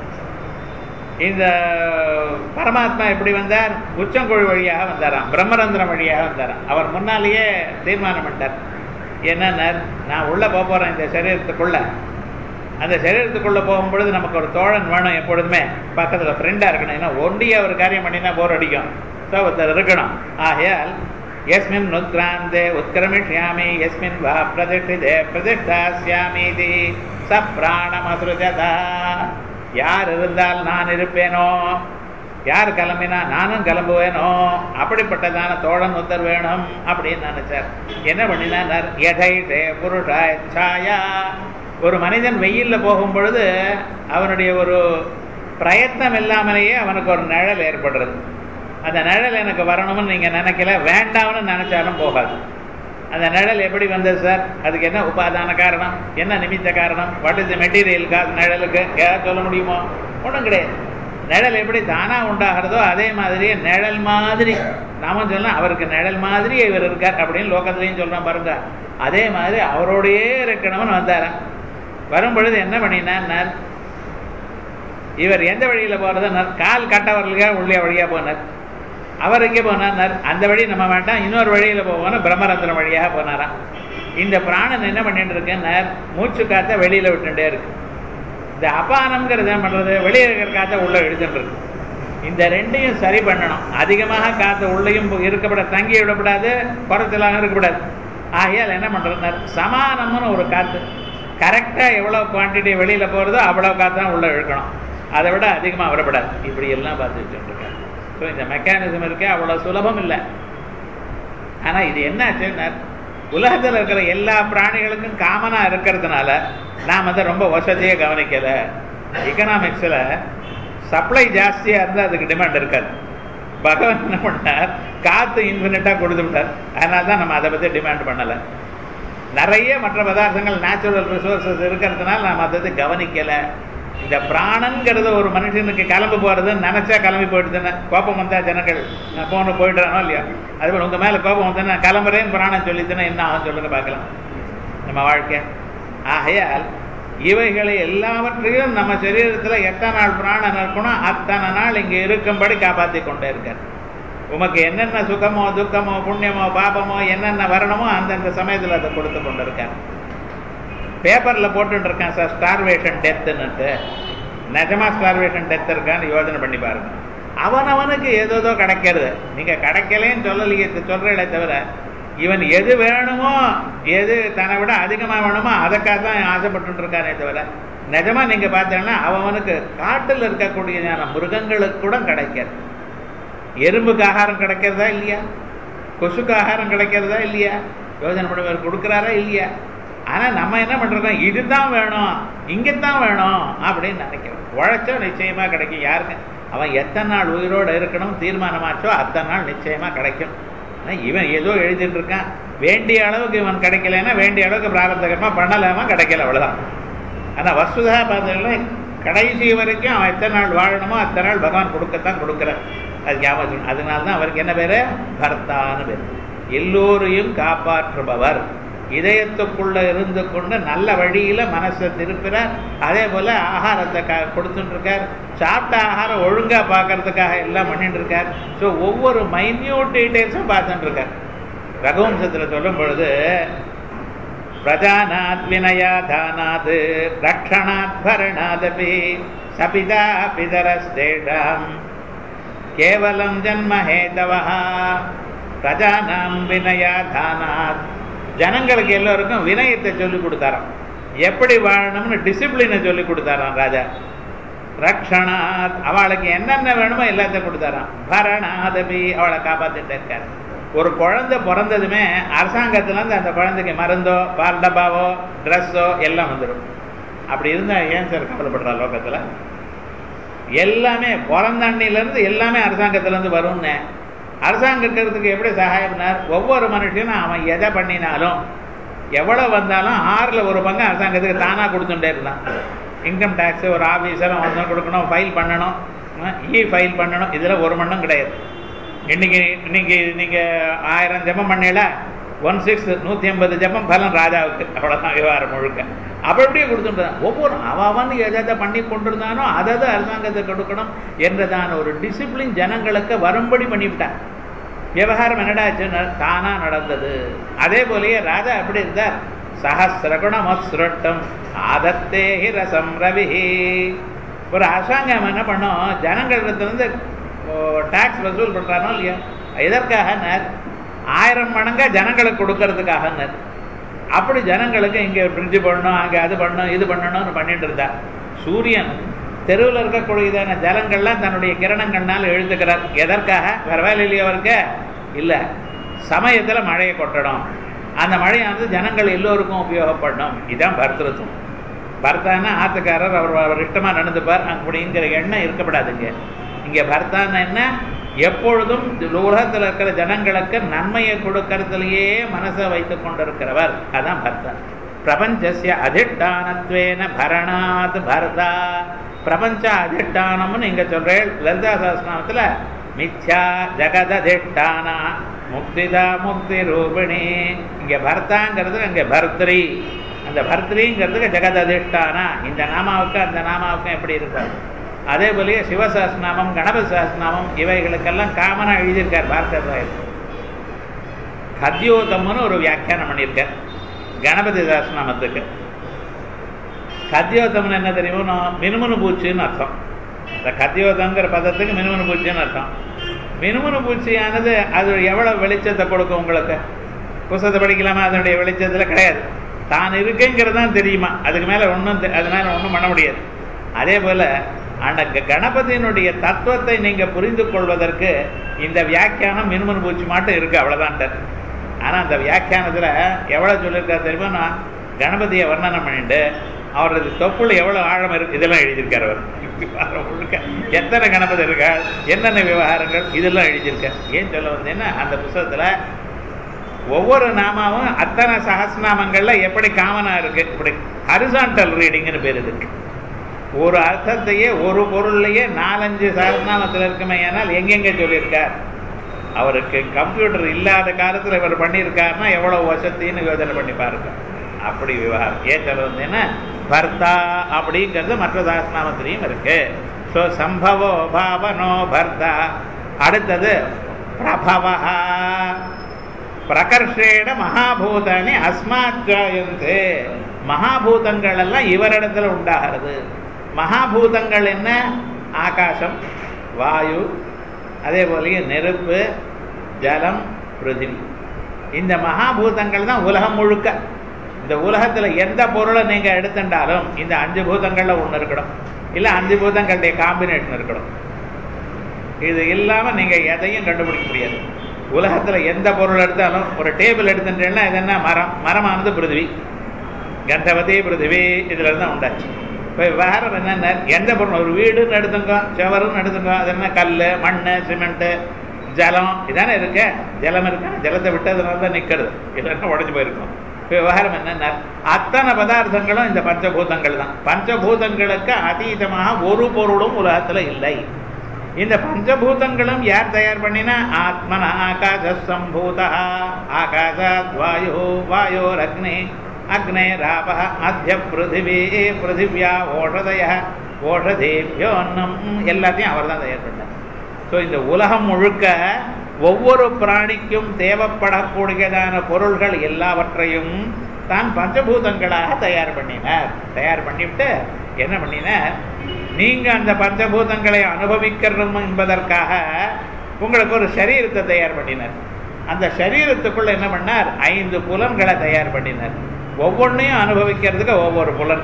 இந்த பரமாத்மா எப்படி வந்தார் உச்சங்குழி வழியாக வந்தாராம் பிரம்மரந்திரம் வழியாக வந்தாராம் அவர் முன்னாலேயே தீர்மானம் பண்ணிட்டார் என்னன்னா நான் உள்ளே போக போகிறேன் இந்த சரீரத்துக்குள்ள அந்த சரீரத்துக்குள்ளே போகும்பொழுது நமக்கு ஒரு தோழன் வேணும் எப்பொழுதுமே பக்கத்தில் ஃப்ரெண்டாக இருக்கணும் ஏன்னா ஒண்டியே ஒரு காரியம் பண்ணினா போர் அடிக்கும் ஸோ ஒருத்தர் இருக்கணும் ஆகையால் எஸ்மின் நுத்கிராந்தே உத்கிரமிஷ்யாமி எஸ்மின் வா பிரதிஷ்டிதே பிரதிஷ்டாஸ்யாமீதி ச பிராணமசுஜதா யார் இருந்தால் நான் இருப்பேனோ யார் கிளம்பினா நானும் கிளம்புவேனோ அப்படிப்பட்டதான தோழன் ஒருத்தர் வேணும் அப்படின்னு நினைச்சார் என்ன பண்ணினார் எடைடே புருஷாய் சாயா ஒரு மனிதன் வெயிலில் போகும் பொழுது அவனுடைய ஒரு பிரயத்னம் இல்லாமலேயே அவனுக்கு ஒரு நிழல் ஏற்படுறது அந்த நிழல் எனக்கு வரணும்னு நீங்கள் நினைக்கல வேண்டாம்னு நினைச்சாலும் போகாது அந்த நிழல் எப்படி வந்தது சார் அதுக்கு என்ன உபாதான காரணம் என்ன நிமித்த காரணம் வாட் இஸ் மெட்டீரியல் காசு நிழலுக்கு ஏதாவது சொல்ல முடியுமோ ஒன்றும் கிடையாது நிழல் எப்படி தானாக உண்டாகிறதோ அதே மாதிரியே நிழல் மாதிரி நாம சொல்லலாம் அவருக்கு நிழல் மாதிரியே இவர் இருக்கார் அப்படின்னு லோகத்துலேயும் சொல்கிறோம் பாருங்க அதே மாதிரி அவரோடையே இருக்கணும்னு வந்தாராம் வரும் பொழுது என்ன பண்ணினார் இவர் எந்த வழியில் போகிறதுனார் கால் கட்டவர்களுக்காக உள்ளே வழியாக போனார் அவர் எங்கே போனார் அந்த வழி நம்ம வேண்டாம் இன்னொரு வழியில் போவோம்னு பிரம்மரந்திரம் வழியாக போனாராம் இந்த பிராணன் என்ன பண்ணிட்டு இருக்கேன்னார் மூச்சு காற்றை வெளியில் விட்டுட்டே இருக்கு இந்த அபானம்ங்கிறது என்ன பண்ணுறது வெளியே இருக்கிற காற்றை உள்ளே இழுத்துட்டு இருக்கு இந்த ரெண்டையும் சரி பண்ணணும் அதிகமாக காற்று உள்ளேயும் இருக்கப்படாது தங்கி விடக்கூடாது குறைச்சலாக இருக்கக்கூடாது ஆகையால் என்ன பண்ணுறதுனார் சமானம்னு ஒரு காற்று கரெக்டாக எவ்வளோ குவான்டிட்டி வெளியில் போகிறதோ அவ்வளோ காற்று தான் உள்ளே இழுக்கணும் அதை விட அதிகமாக வரப்படாது இப்படி எல்லாம் பார்த்து வச்சுருக்காங்க ஸோ இந்த மெக்கானிசம் இருக்கே அவ்வளோ சுலபம் இல்லை ஆனால் இது என்ன ஆச்சுன்னா உலகத்தில் இருக்கிற எல்லா பிராணிகளுக்கும் காமனாக இருக்கிறதுனால நாம் அதை ரொம்ப வசதியாக கவனிக்கலை எக்கனாமிக்ஸில் சப்ளை ஜாஸ்தியாக இருந்தால் அதுக்கு டிமாண்ட் இருக்காது பகவான் என்ன பண்ணார் காற்று இன்ஃபினிட்டாக கொடுத்து விட்டார் அதனால தான் நம்ம அதை பற்றி டிமாண்ட் பண்ணலை நிறைய மற்ற பதார்த்தங்கள் நேச்சுரல் ரிசோர்சஸ் இருக்கிறதுனால நான் மற்றது கவனிக்கலை இந்த பிராணங்கிறது ஒரு மனுஷனுக்கு கிளம்பி போகிறதுன்னு நினச்சா கிளம்பி போயிடுதுன்னு கோபம் வந்தா ஜனங்கள் நான் போன போயிடுறானோ இல்லையா அதுபோல் உங்கள் மேலே கோபம் வந்தா நான் கிளம்புறேன் பிராணம் சொல்லிட்டுனா என்ன ஆகும் சொல்லுங்க பார்க்கலாம் நம்ம வாழ்க்கை ஆகையால் இவைகளை எல்லாவற்றையும் நம்ம சரீரத்தில் எத்தனை நாள் பிராணம் இருக்கணும் அத்தனை நாள் இங்கே இருக்கும்படி காப்பாற்றி கொண்டே இருக்கார் உமக்கு என்னென்ன சுகமோ துக்கமோ புண்ணியமோ பாபமோ என்னென்ன வரணுமோ அந்தந்த சமயத்தில் அதை கொடுத்து கொண்டு இருக்கார் பேப்பரில் போட்டுட்டு இருக்கேன் சார் ஸ்டார்வேஷன் டெத்துன்னுட்டு நிஜமா ஸ்டார்வேஷன் டெத் இருக்கான்னு யோசனை பண்ணி பாருங்க அவனவனுக்கு ஏதோதோ கிடைக்கிறது நீங்கள் கிடைக்கலேன்னு சொல்லலையே சொல்கிறீங்களே தவிர இவன் எது வேணுமோ எது தன்னை விட அதிகமாக வேணுமோ அதுக்காக தான் ஆசைப்பட்டு இருக்கானே தவிர நிஜமா நீங்கள் பார்த்தீங்கன்னா அவனுக்கு காட்டில் இருக்கக்கூடிய மிருகங்களுக்கு கூட கிடைக்காது எறும்புக்கு ஆகாரம் கிடைக்கிறதா இல்லையா கொசுக்கு ஆகாரம் கிடைக்கிறதா இல்லையா யோஜனை பண்ணி கொடுக்குறாரா இல்லையா ஆனால் நம்ம என்ன பண்ணுறோம் இதுதான் வேணும் இங்கே தான் வேணும் அப்படின்னு நினைக்கிறோம் உழைச்சா நிச்சயமாக கிடைக்கும் யாருக்கு அவன் எத்தனை நாள் உயிரோடு இருக்கணும் தீர்மானமாச்சோ அத்தனை நாள் நிச்சயமாக கிடைக்கும் இவன் ஏதோ எழுதிட்டு இருக்கான் வேண்டிய அளவுக்கு இவன் கிடைக்கலன்னா வேண்டிய அளவுக்கு பிராரத்தகமாக பண்ணலாமா கிடைக்கல அவ்வளோதான் ஆனால் வசுதா பார்த்தீங்கன்னா கடைசி வரைக்கும் அவன் எத்தனை நாள் வாழணுமோ அத்தனை நாள் பகவான் கொடுக்கத்தான் கொடுக்குறான் அது ஞாபகம் அதனால தான் அவருக்கு என்ன பேர் பர்த்தான்னு பேர் எல்லோரையும் காப்பாற்றுபவர் இதயத்துக்குள்ள இருந்து கொண்டு நல்ல வழியில மனசை திருப்பிறார் அதே போல ஆகாரத்தை க கொடுத்துட்டு இருக்கார் சாப்பிட்ட ஆகாரம் ஒழுங்கா பார்க்கறதுக்காக எல்லாம் பண்ணிட்டு இருக்கார் ஸோ ஒவ்வொரு மைன்யூட் டீட்டெயில்ஸும் பார்த்துட்டு இருக்கார் ரகுவம்சத்தில் சொல்லும் பொழுது பிரஜானாத் வினயாதானாத் ரக்ஷணாத் பரணாதபி சபிதா பிதரஸ்தேஷாம் கேவலம் ஜன்மஹேதவா பிரஜானாம் வினயாதானாத் ஜனங்களுக்கு எல்லோருக்கும் வினயத்தை சொல்லி கொடுத்தாராம் எப்படி வாழணும்னு டிசிப்ளினை சொல்லி கொடுத்தாராம் ராஜா ரக்ஷணாத் அவளுக்கு என்னென்ன வேணுமோ எல்லாத்தையும் கொடுத்தாராம் பரணாதபி அவளை காப்பாத்திட்டு இருக்கார் ஒரு குழந்தை பிறந்ததுமே அரசாங்கத்துலேருந்து அந்த குழந்தைக்கு மருந்தோ பால் டப்பாவோ ட்ரெஸ்ஸோ எல்லாம் வந்துடும் அப்படி இருந்தால் ஏன் சார் கவலைப்படுறா லோகத்தில் எல்லாமே பிறந்தண்ணிலேருந்து எல்லாமே அரசாங்கத்துலேருந்து வரும்னு அரசாங்கத்துக்கு எப்படி சகாயம்னார் ஒவ்வொரு மனுஷனும் அவன் எதை பண்ணினாலும் எவ்வளோ வந்தாலும் ஆறில் ஒரு பங்கு அரசாங்கத்துக்கு தானாக கொடுத்துட்டே இருந்தான் இன்கம் டேக்ஸு ஒரு ஆஃபீஸரும் வந்து கொடுக்கணும் ஃபைல் பண்ணணும் இ ஃபைல் பண்ணணும் இதில் ஒரு மண்ணும் கிடையாது இன்னைக்கு இன்னைக்கு நீங்கள் ஆயிரம் ஜபம் பண்ணல ஒன் சிக்ஸ் நூற்றி ஐம்பது ஜபம் பலன் ராஜாவுக்கு அவ்வளோதான் விவகாரம் முழுக்க அப்படி அப்படியே கொடுத்துட்டான் ஒவ்வொரு அவன் எதை பண்ணி கொண்டிருந்தானோ அதை அரசாங்கத்துக்கு கொடுக்கணும் என்றதான ஒரு டிசிப்ளின் ஜனங்களுக்கு வரும்படி பண்ணிவிட்டான் விவகாரம் என்னடாச்சுன்னு தானா நடந்தது அதே போலயே ராஜா எப்படி இருந்தார் சஹசிரகுணமஸ்ருட்டம் ஆதத்தே ரசம் ரவி ஒரு அரசாங்கம் என்ன பண்ணும் ஜனங்களிடத்துலேருந்து டாக்ஸ் வசூல் பண்ணுறானோ இல்லையா எதற்காக ஆயிரம் மடங்காக ஜனங்களுக்கு கொடுக்கறதுக்காக அப்படி ஜனங்களுக்கு இங்கே ஃப்ரிட்ஜு பண்ணணும் அங்கே அது பண்ணணும் இது பண்ணணும்னு பண்ணிட்டு இருந்தா சூரியன் தெருவில் இருக்கக்கூடியதான ஜலங்கள்லாம் தன்னுடைய கிரணங்கள்னால் எழுத்துக்கிறார் எதற்காக வேற வேலை இல்லையா அவருக்கு இல்லை சமயத்தில் மழையை கொட்டணும் அந்த மழையானது ஜனங்கள் எல்லோருக்கும் உபயோகப்படணும் இதுதான் பர்திருத்தம் பர்த்தானா ஆத்துக்காரர் அவர் அவர் இஷ்டமாக நடந்துப்பார் அப்படிங்கிற எண்ணம் இருக்கப்படாதுங்க இங்கே பர்த்தான்னா என்ன எப்பொழுதும் உலகத்தில் இருக்கிற ஜனங்களுக்கு நன்மையை கொடுக்கறதுலயே மனசை வைத்து கொண்டிருக்கிறவர் அதான் பர்த்தா பிரபஞ்சசிய அதிஷ்டானத்வேன பரணாத் பரதா பிரபஞ்ச அதிஷ்டானம்னு இங்க சொல்றேன் லலிதா சாஸ்திரத்துல மித்யா ஜெகததிஷ்டானா முக்திதா முக்தி ரூபிணி இங்க பர்த்தாங்கிறது அங்க பர்திரி அந்த பர்திரிங்கிறதுக்கு ஜெகததிஷ்டானா இந்த நாமாவுக்கு அந்த நாமாவுக்கும் எப்படி இருக்காது அதே போலயே சிவசாஸ்நாமம் கணபதி சாஸ்நாமம் இவைகளுக்கெல்லாம் காமனாக எழுதியிருக்கார் பார்க்கறாரு கத்யோதம்னு ஒரு வியாக்கியானம் பண்ணியிருக்கார் கணபதி சாஸ்நாமத்துக்கு கத்யோதம்னு என்ன தெரியுமோ மினுமுனு பூச்சின்னு அர்த்தம் இந்த கத்யோதங்கிற பதத்துக்கு மினுமுனு பூச்சின்னு அர்த்தம் மினுமுனு பூச்சியானது அது எவ்வளவு வெளிச்சத்தை கொடுக்கும் உங்களுக்கு புஸ்தத்தை படிக்கலாமா அதனுடைய வெளிச்சத்தில் கிடையாது தான் இருக்குங்கிறது தான் தெரியுமா அதுக்கு மேலே ஒன்றும் அது மேலே ஒன்றும் பண்ண முடியாது அதே போல் அந்த கணபதியினுடைய தத்துவத்தை நீங்கள் புரிந்து கொள்வதற்கு இந்த வியாக்கியானம் மின்மன் பூச்சி மட்டும் இருக்குது அவ்வளோதான் ஆனால் அந்த வியாக்கியானத்தில் எவ்வளோ சொல்லியிருக்கா தெரியுமா நான் கணபதியை வர்ணனம் பண்ணிட்டு அவரது தொப்புள் எவ்வளோ ஆழம் இருக்கு இதெல்லாம் எழுதியிருக்கார் அவர் முழுக்க எத்தனை கணபதி இருக்கா என்னென்ன விவகாரங்கள் இதெல்லாம் எழுதியிருக்கார் ஏன் சொல்ல வந்தேன்னா அந்த புத்தகத்தில் ஒவ்வொரு நாமாவும் அத்தனை சகசிரநாமங்கள்ல எப்படி காமனா இருக்கு இப்படி ஹரிசான்டல் ரீடிங்னு பேர் இதுக்கு ஒரு அர்த்தத்தையே ஒரு பொருள்லையே நாலஞ்சு சகசிரநாமத்தில் இருக்குமே ஆனால் எங்கெங்க சொல்லியிருக்கார் அவருக்கு கம்ப்யூட்டர் இல்லாத காலத்தில் இவர் பண்ணியிருக்காருன்னா எவ்வளவு வசத்தின்னு யோசனை பண்ணி பாருங்க அப்படி விவகாரம் ஏற்றது வந்து பர்த்தா அப்படிங்கிறது மற்ற சகசிரநாமத்திலையும் இருக்கு ஸோ சம்பவோ பாவனோ பர்த்தா அடுத்தது பிரபவா பிரகர்ஷேட மகாபூதானி அஸ்மாத் ஜாயந்தே மகாபூதங்கள் எல்லாம் இவரிடத்துல உண்டாகிறது மகாபூதங்கள் என்ன ஆகாசம் வாயு அதே போலயே நெருப்பு ஜலம் பிருதிவி இந்த மகாபூதங்கள் தான் உலகம் முழுக்க இந்த உலகத்துல எந்த பொருளை நீங்க எடுத்துட்டாலும் இந்த அஞ்சு பூதங்கள்ல ஒண்ணு இருக்கணும் இல்ல அஞ்சு பூதங்களுடைய காம்பினேஷன் இருக்கணும் இது இல்லாம நீங்க எதையும் கண்டுபிடிக்க முடியாது உலகத்துல எந்த பொருள் எடுத்தாலும் ஒரு டேபிள் எடுத்துட்டேன்னா இது என்ன மரம் மரமானது பிருத்திவி கந்தவதி பிருத்திவி இதுல இருந்து உண்டாச்சு இப்போ விவகாரம் என்னென்ன எந்த பொருள் ஒரு வீடுன்னு எடுத்துங்க செவருன்னு எடுத்துங்க அது என்ன கல் மண் சிமெண்ட்டு ஜலம் இதானே இருக்கு ஜலம் இருக்கு ஜலத்தை விட்டதுனால தான் நிற்கிறது இல்லைன்னா உடஞ்சி போயிருக்கும் இப்போ விவகாரம் என்னென்ன அத்தனை பதார்த்தங்களும் இந்த பஞ்சபூதங்கள் தான் பஞ்சபூதங்களுக்கு அதீதமாக ஒரு பொருளும் உலகத்துல இல்லை இந்த பஞ்சபூதங்களும் யார் தயார் பண்ணினா ஆத்மன ஆகாச சம்பூத ஆகாசாத் வாயு வாயோர் அக்னி அக்னே ராப மத்திய பிருத்திவி பிருத்திவியா ஓஷதய ஓஷதேபியோன்னம் எல்லாத்தையும் அவர் தான் தயார் பண்ணார் ஸோ இந்த உலகம் முழுக்க ஒவ்வொரு பிராணிக்கும் தேவைப்படக்கூடியதான பொருள்கள் எல்லாவற்றையும் தான் பஞ்சபூதங்களாக தயார் பண்ணினார் தயார் பண்ணிவிட்டு என்ன பண்ணினார் நீங்க அந்த பஞ்சபூதங்களை அனுபவிக்கிறோம் என்பதற்காக உங்களுக்கு ஒரு சரீரத்தை தயார் பண்ணினார் அந்த சரீரத்துக்குள்ள என்ன பண்ணார் ஐந்து புலன்களை தயார் பண்ணினார் ஒவ்வொன்றையும் அனுபவிக்கிறதுக்கு ஒவ்வொரு புலன்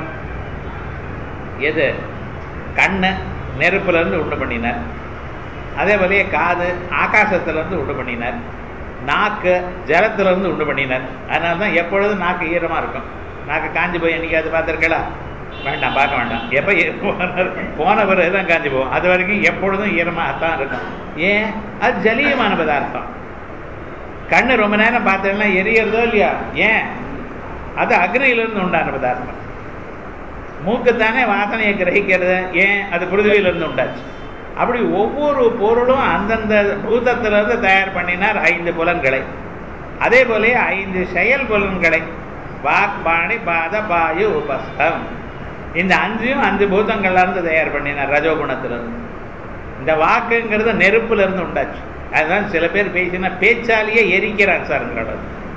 எது கண்ணு நெருப்புல இருந்து உண்டு பண்ணினார் அதே போலயே காது ஆகாசத்துல இருந்து உண்டு பண்ணினார் நாக்கு ஜலத்துல இருந்து உண்டு பண்ணினார் அதனால தான் எப்பொழுதும் நாக்கு ஈரமா இருக்கும் நாக்கு காஞ்சி போய் என்னைக்காவது பார்த்துருக்கலா வேண்டாம் பார்க்க வேண்டாம் எப்போ போன போன பிறகு தான் காஞ்சி போகும் அது வரைக்கும் எப்பொழுதும் ஈரமாக தான் இருக்கும் ஏன் அது ஜலியமான பதார்த்தம் கண்ணு ரொம்ப நேரம் பார்த்தேன்னா எரியறதோ இல்லையா ஏன் அது அக்னியிலிருந்து உண்டான பதார்த்தம் மூக்குத்தானே வாசனையை கிரகிக்கிறது ஏன் அது பிருத்திவியிலிருந்து உண்டாச்சு அப்படி ஒவ்வொரு பொருளும் அந்தந்த பூதத்திலிருந்து தயார் பண்ணினார் ஐந்து புலன்களை அதே போல ஐந்து செயல் புலன்களை வாக் பாணி பாத பாயு உபஸ்தம் இந்த அஞ்சையும் அஞ்சு பூதங்கள்ல இருந்து தயார் பண்ணினார் ரஜோகுணத்திலிருந்து இந்த வாக்குங்கிறது நெருப்புல இருந்து உண்டாச்சு அதுதான் சில பேர் பேசினா பேச்சாலேயே எரிக்கிறார் சார்ங்கிறோட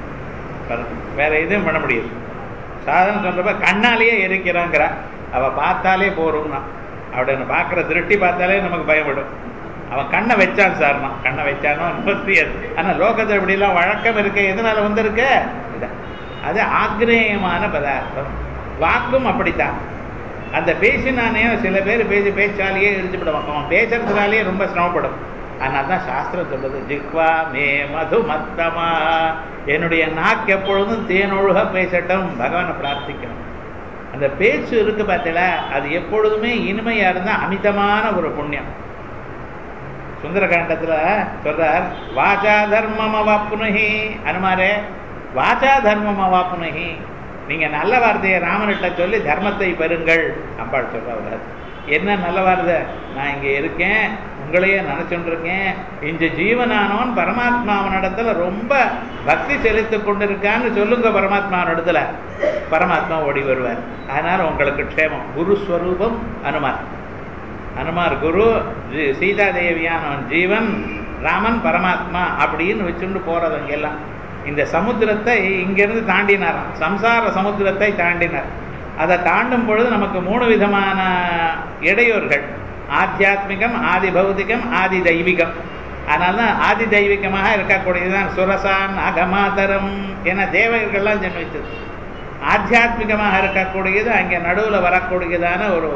வேற எதுவும் பண்ண முடியாது சாதாரண சொல்றப்ப கண்ணாலேயே எரிக்கிறாங்கிறா அவ பார்த்தாலே போறோம்னா அவட பார்க்குற திருட்டி பார்த்தாலே நமக்கு பயப்படும் அவன் கண்ணை வச்சான் சார்னா கண்ணை வச்சானோ தெரியாது ஆனால் லோகத்தில் இப்படிலாம் வழக்கம் இருக்கு எதனால வந்திருக்கு இதான் அது ஆக்னேயமான பதார்த்தம் வாக்கும் அப்படித்தான் அந்த பேசினானே சில பேர் பேசி பேச்சாலேயே இடிச்சுவிடுவாங்க அவன் பேசுறதுனாலேயே ரொம்ப சிரமப்படும் அதனால தான் சாஸ்திரம் சொல்றது ஜிக்வா மே மது மத்தமா என்னுடைய நாக்கு எப்பொழுதும் தேனொழுக பேசட்டும் பகவானை பிரார்த்திக்கணும் அந்த பேச்சு இருக்கு பார்த்தீங்களா அது எப்பொழுதுமே இனிமையா இருந்தா அமிதமான ஒரு புண்ணியம் சுந்தரகாண்டத்துல சொல்றார் வாச்சா தர்மம் அவாப்புனகி அனுமாரே வாச்சா தர்மம் அவாப்புனகி நீங்க நல்ல வார்த்தையை ராமனிட்ட சொல்லி தர்மத்தை பெறுங்கள் அம்பாள் சொல்றாரு என்ன நல்ல வார்த்தை நான் இங்க இருக்கேன் உங்களையே நினைச்சுட்டு இருக்கேன் இந்த ஜீவனானவன் பரமாத்மாவனிடத்துல ரொம்ப பக்தி செலுத்தி கொண்டிருக்கான்னு சொல்லுங்க பரமாத்மாவனிடத்துல பரமாத்மா ஓடி வருவார் அதனால உங்களுக்கு க்ஷேமம் குருஸ்வரூபம் அனுமார் அனுமார் குரு சீதா தேவியானவன் ஜீவன் ராமன் பரமாத்மா அப்படின்னு வச்சுட்டு போறது எல்லாம் இந்த சமுத்திரத்தை இங்கிருந்து தாண்டினாராம் சம்சார சமுத்திரத்தை தாண்டினார் அதை தாண்டும் பொழுது நமக்கு மூணு விதமான இடையூறுகள் ஆத்தியாத்மிகம் ஆதி பௌதிகம் ஆதி தெய்வீகம் அதனால தான் ஆதி தெய்வீகமாக இருக்கக்கூடியதுதான் சுரசான் அகமாதரம் என தேவர்கள்லாம் ஜென்மித்தது ஆத்தியாத்மிகமாக இருக்கக்கூடியது அங்கே நடுவில் வரக்கூடியதான ஒரு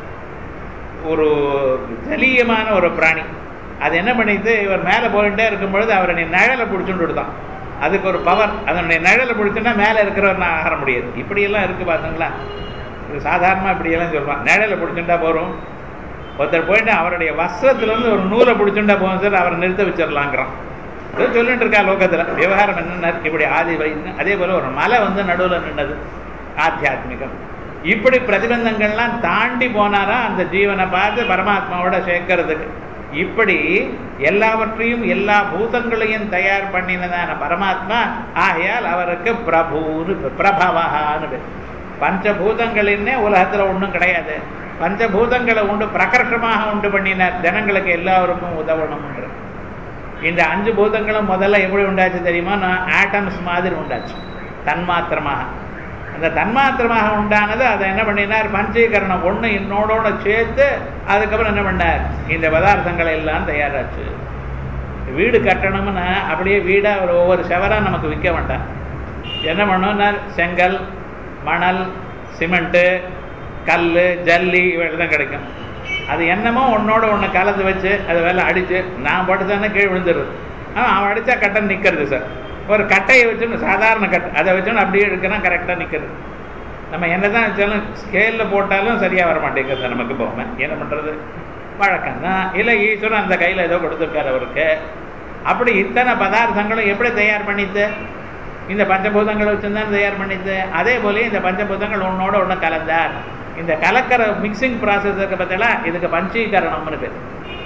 ஒரு ஜலீயமான ஒரு பிராணி அது என்ன பண்ணிட்டு இவர் மேலே போயிட்டே இருக்கும் பொழுது அவரை நிழலை பிடிச்சுட்டு விடுதான் அதுக்கு ஒரு பவர் அதனுடைய நிழலை பிடிச்சுன்னா மேலே இருக்கிறவர் நான் ஆக முடியாது இப்படியெல்லாம் இருக்கு பார்த்தீங்களா இது சாதாரணமாக இப்படியெல்லாம் சொல்லுவான் நிழலை பிடிச்சுட்டா போகிறோம் ஒருத்தர் போயிட்டு அவருடைய வஸ்திரத்துலேருந்து ஒரு நூலை பிடிச்சுட்டா போகும் சார் அவரை நிறுத்த வச்சிடலாங்கிறான் ஏதோ சொல்லிட்டு இருக்கா லோகத்துல விவகாரம் என்னன்னா இப்படி ஆதி வைத்து அதே போல ஒரு மலை வந்து நடுவுல நின்னது ஆத்தியாத்மிகம் இப்படி பிரதிபந்தங்கள்லாம் தாண்டி போனாரா அந்த ஜீவனை பார்த்து பரமாத்மாவோட சேர்க்கறதுக்கு இப்படி எல்லாவற்றையும் எல்லா பூதங்களையும் தயார் பண்ணினதான பரமாத்மா ஆகையால் அவருக்கு பிரபுன்னு பேர், பிரபவஹான்னு பேர் பஞ்சபூதங்களின்னே உலகத்துல ஒண்ணும் கிடையாது பஞ்சபூதங்களை உண்டு பிரகர்ஷமாக உண்டு பண்ணினார் ஜனங்களுக்கு எல்லாருக்கும் உதவணும்ன்ற இந்த அஞ்சு பூதங்களும் முதல்ல எப்படி உண்டாச்சு தெரியுமா நான் ஆட்டம்ஸ் மாதிரி உண்டாச்சு தன்மாத்திரமாக அந்த தன்மாத்திரமாக உண்டானது அதை என்ன பண்ணினார் பஞ்சீகரணம் ஒன்று இன்னோடோட சேர்த்து அதுக்கப்புறம் என்ன பண்ணார் இந்த பதார்த்தங்களை எல்லாம் தயாராச்சு வீடு கட்டணும்னா அப்படியே வீடாக ஒரு ஒவ்வொரு செவராக நமக்கு விற்க வேண்டாம் என்ன பண்ணோம்னா செங்கல் மணல் சிமெண்ட்டு கல் ஜல்லி இவைகள் தான் கிடைக்கும் அது என்னமோ ஒன்னோட ஒன்று கலந்து வச்சு அது வேலை அடித்து நான் போட்டு தானே கீழே விழுந்துருது ஆனால் அவன் அடித்தா கட்டன் நிற்கிறது சார் ஒரு கட்டையை வச்சுன்னு சாதாரண கட்டை அதை வச்சுன்னு அப்படியே எடுக்கணும் கரெக்டாக நிற்கிறது நம்ம என்ன தான் வச்சாலும் ஸ்கேலில் போட்டாலும் சரியாக வர மாட்டேங்குது நமக்கு போகாம என்ன பண்ணுறது வழக்கம் தான் இல்லை ஈஸ்வரன் அந்த கையில் ஏதோ கொடுத்துருக்காரு அவருக்கு அப்படி இத்தனை பதார்த்தங்களும் எப்படி தயார் பண்ணித்து இந்த பஞ்சபூதங்களை வச்சுருந்தான் தயார் பண்ணித்து அதே போல இந்த பஞ்சபூதங்கள் ஒன்னோட ஒன்று கலந்தார் இந்த கலக்கிற மிக்சிங் ப்ராசஸ் இருக்க பார்த்தீங்களா இதுக்கு பஞ்சீகரணம்னு பேர்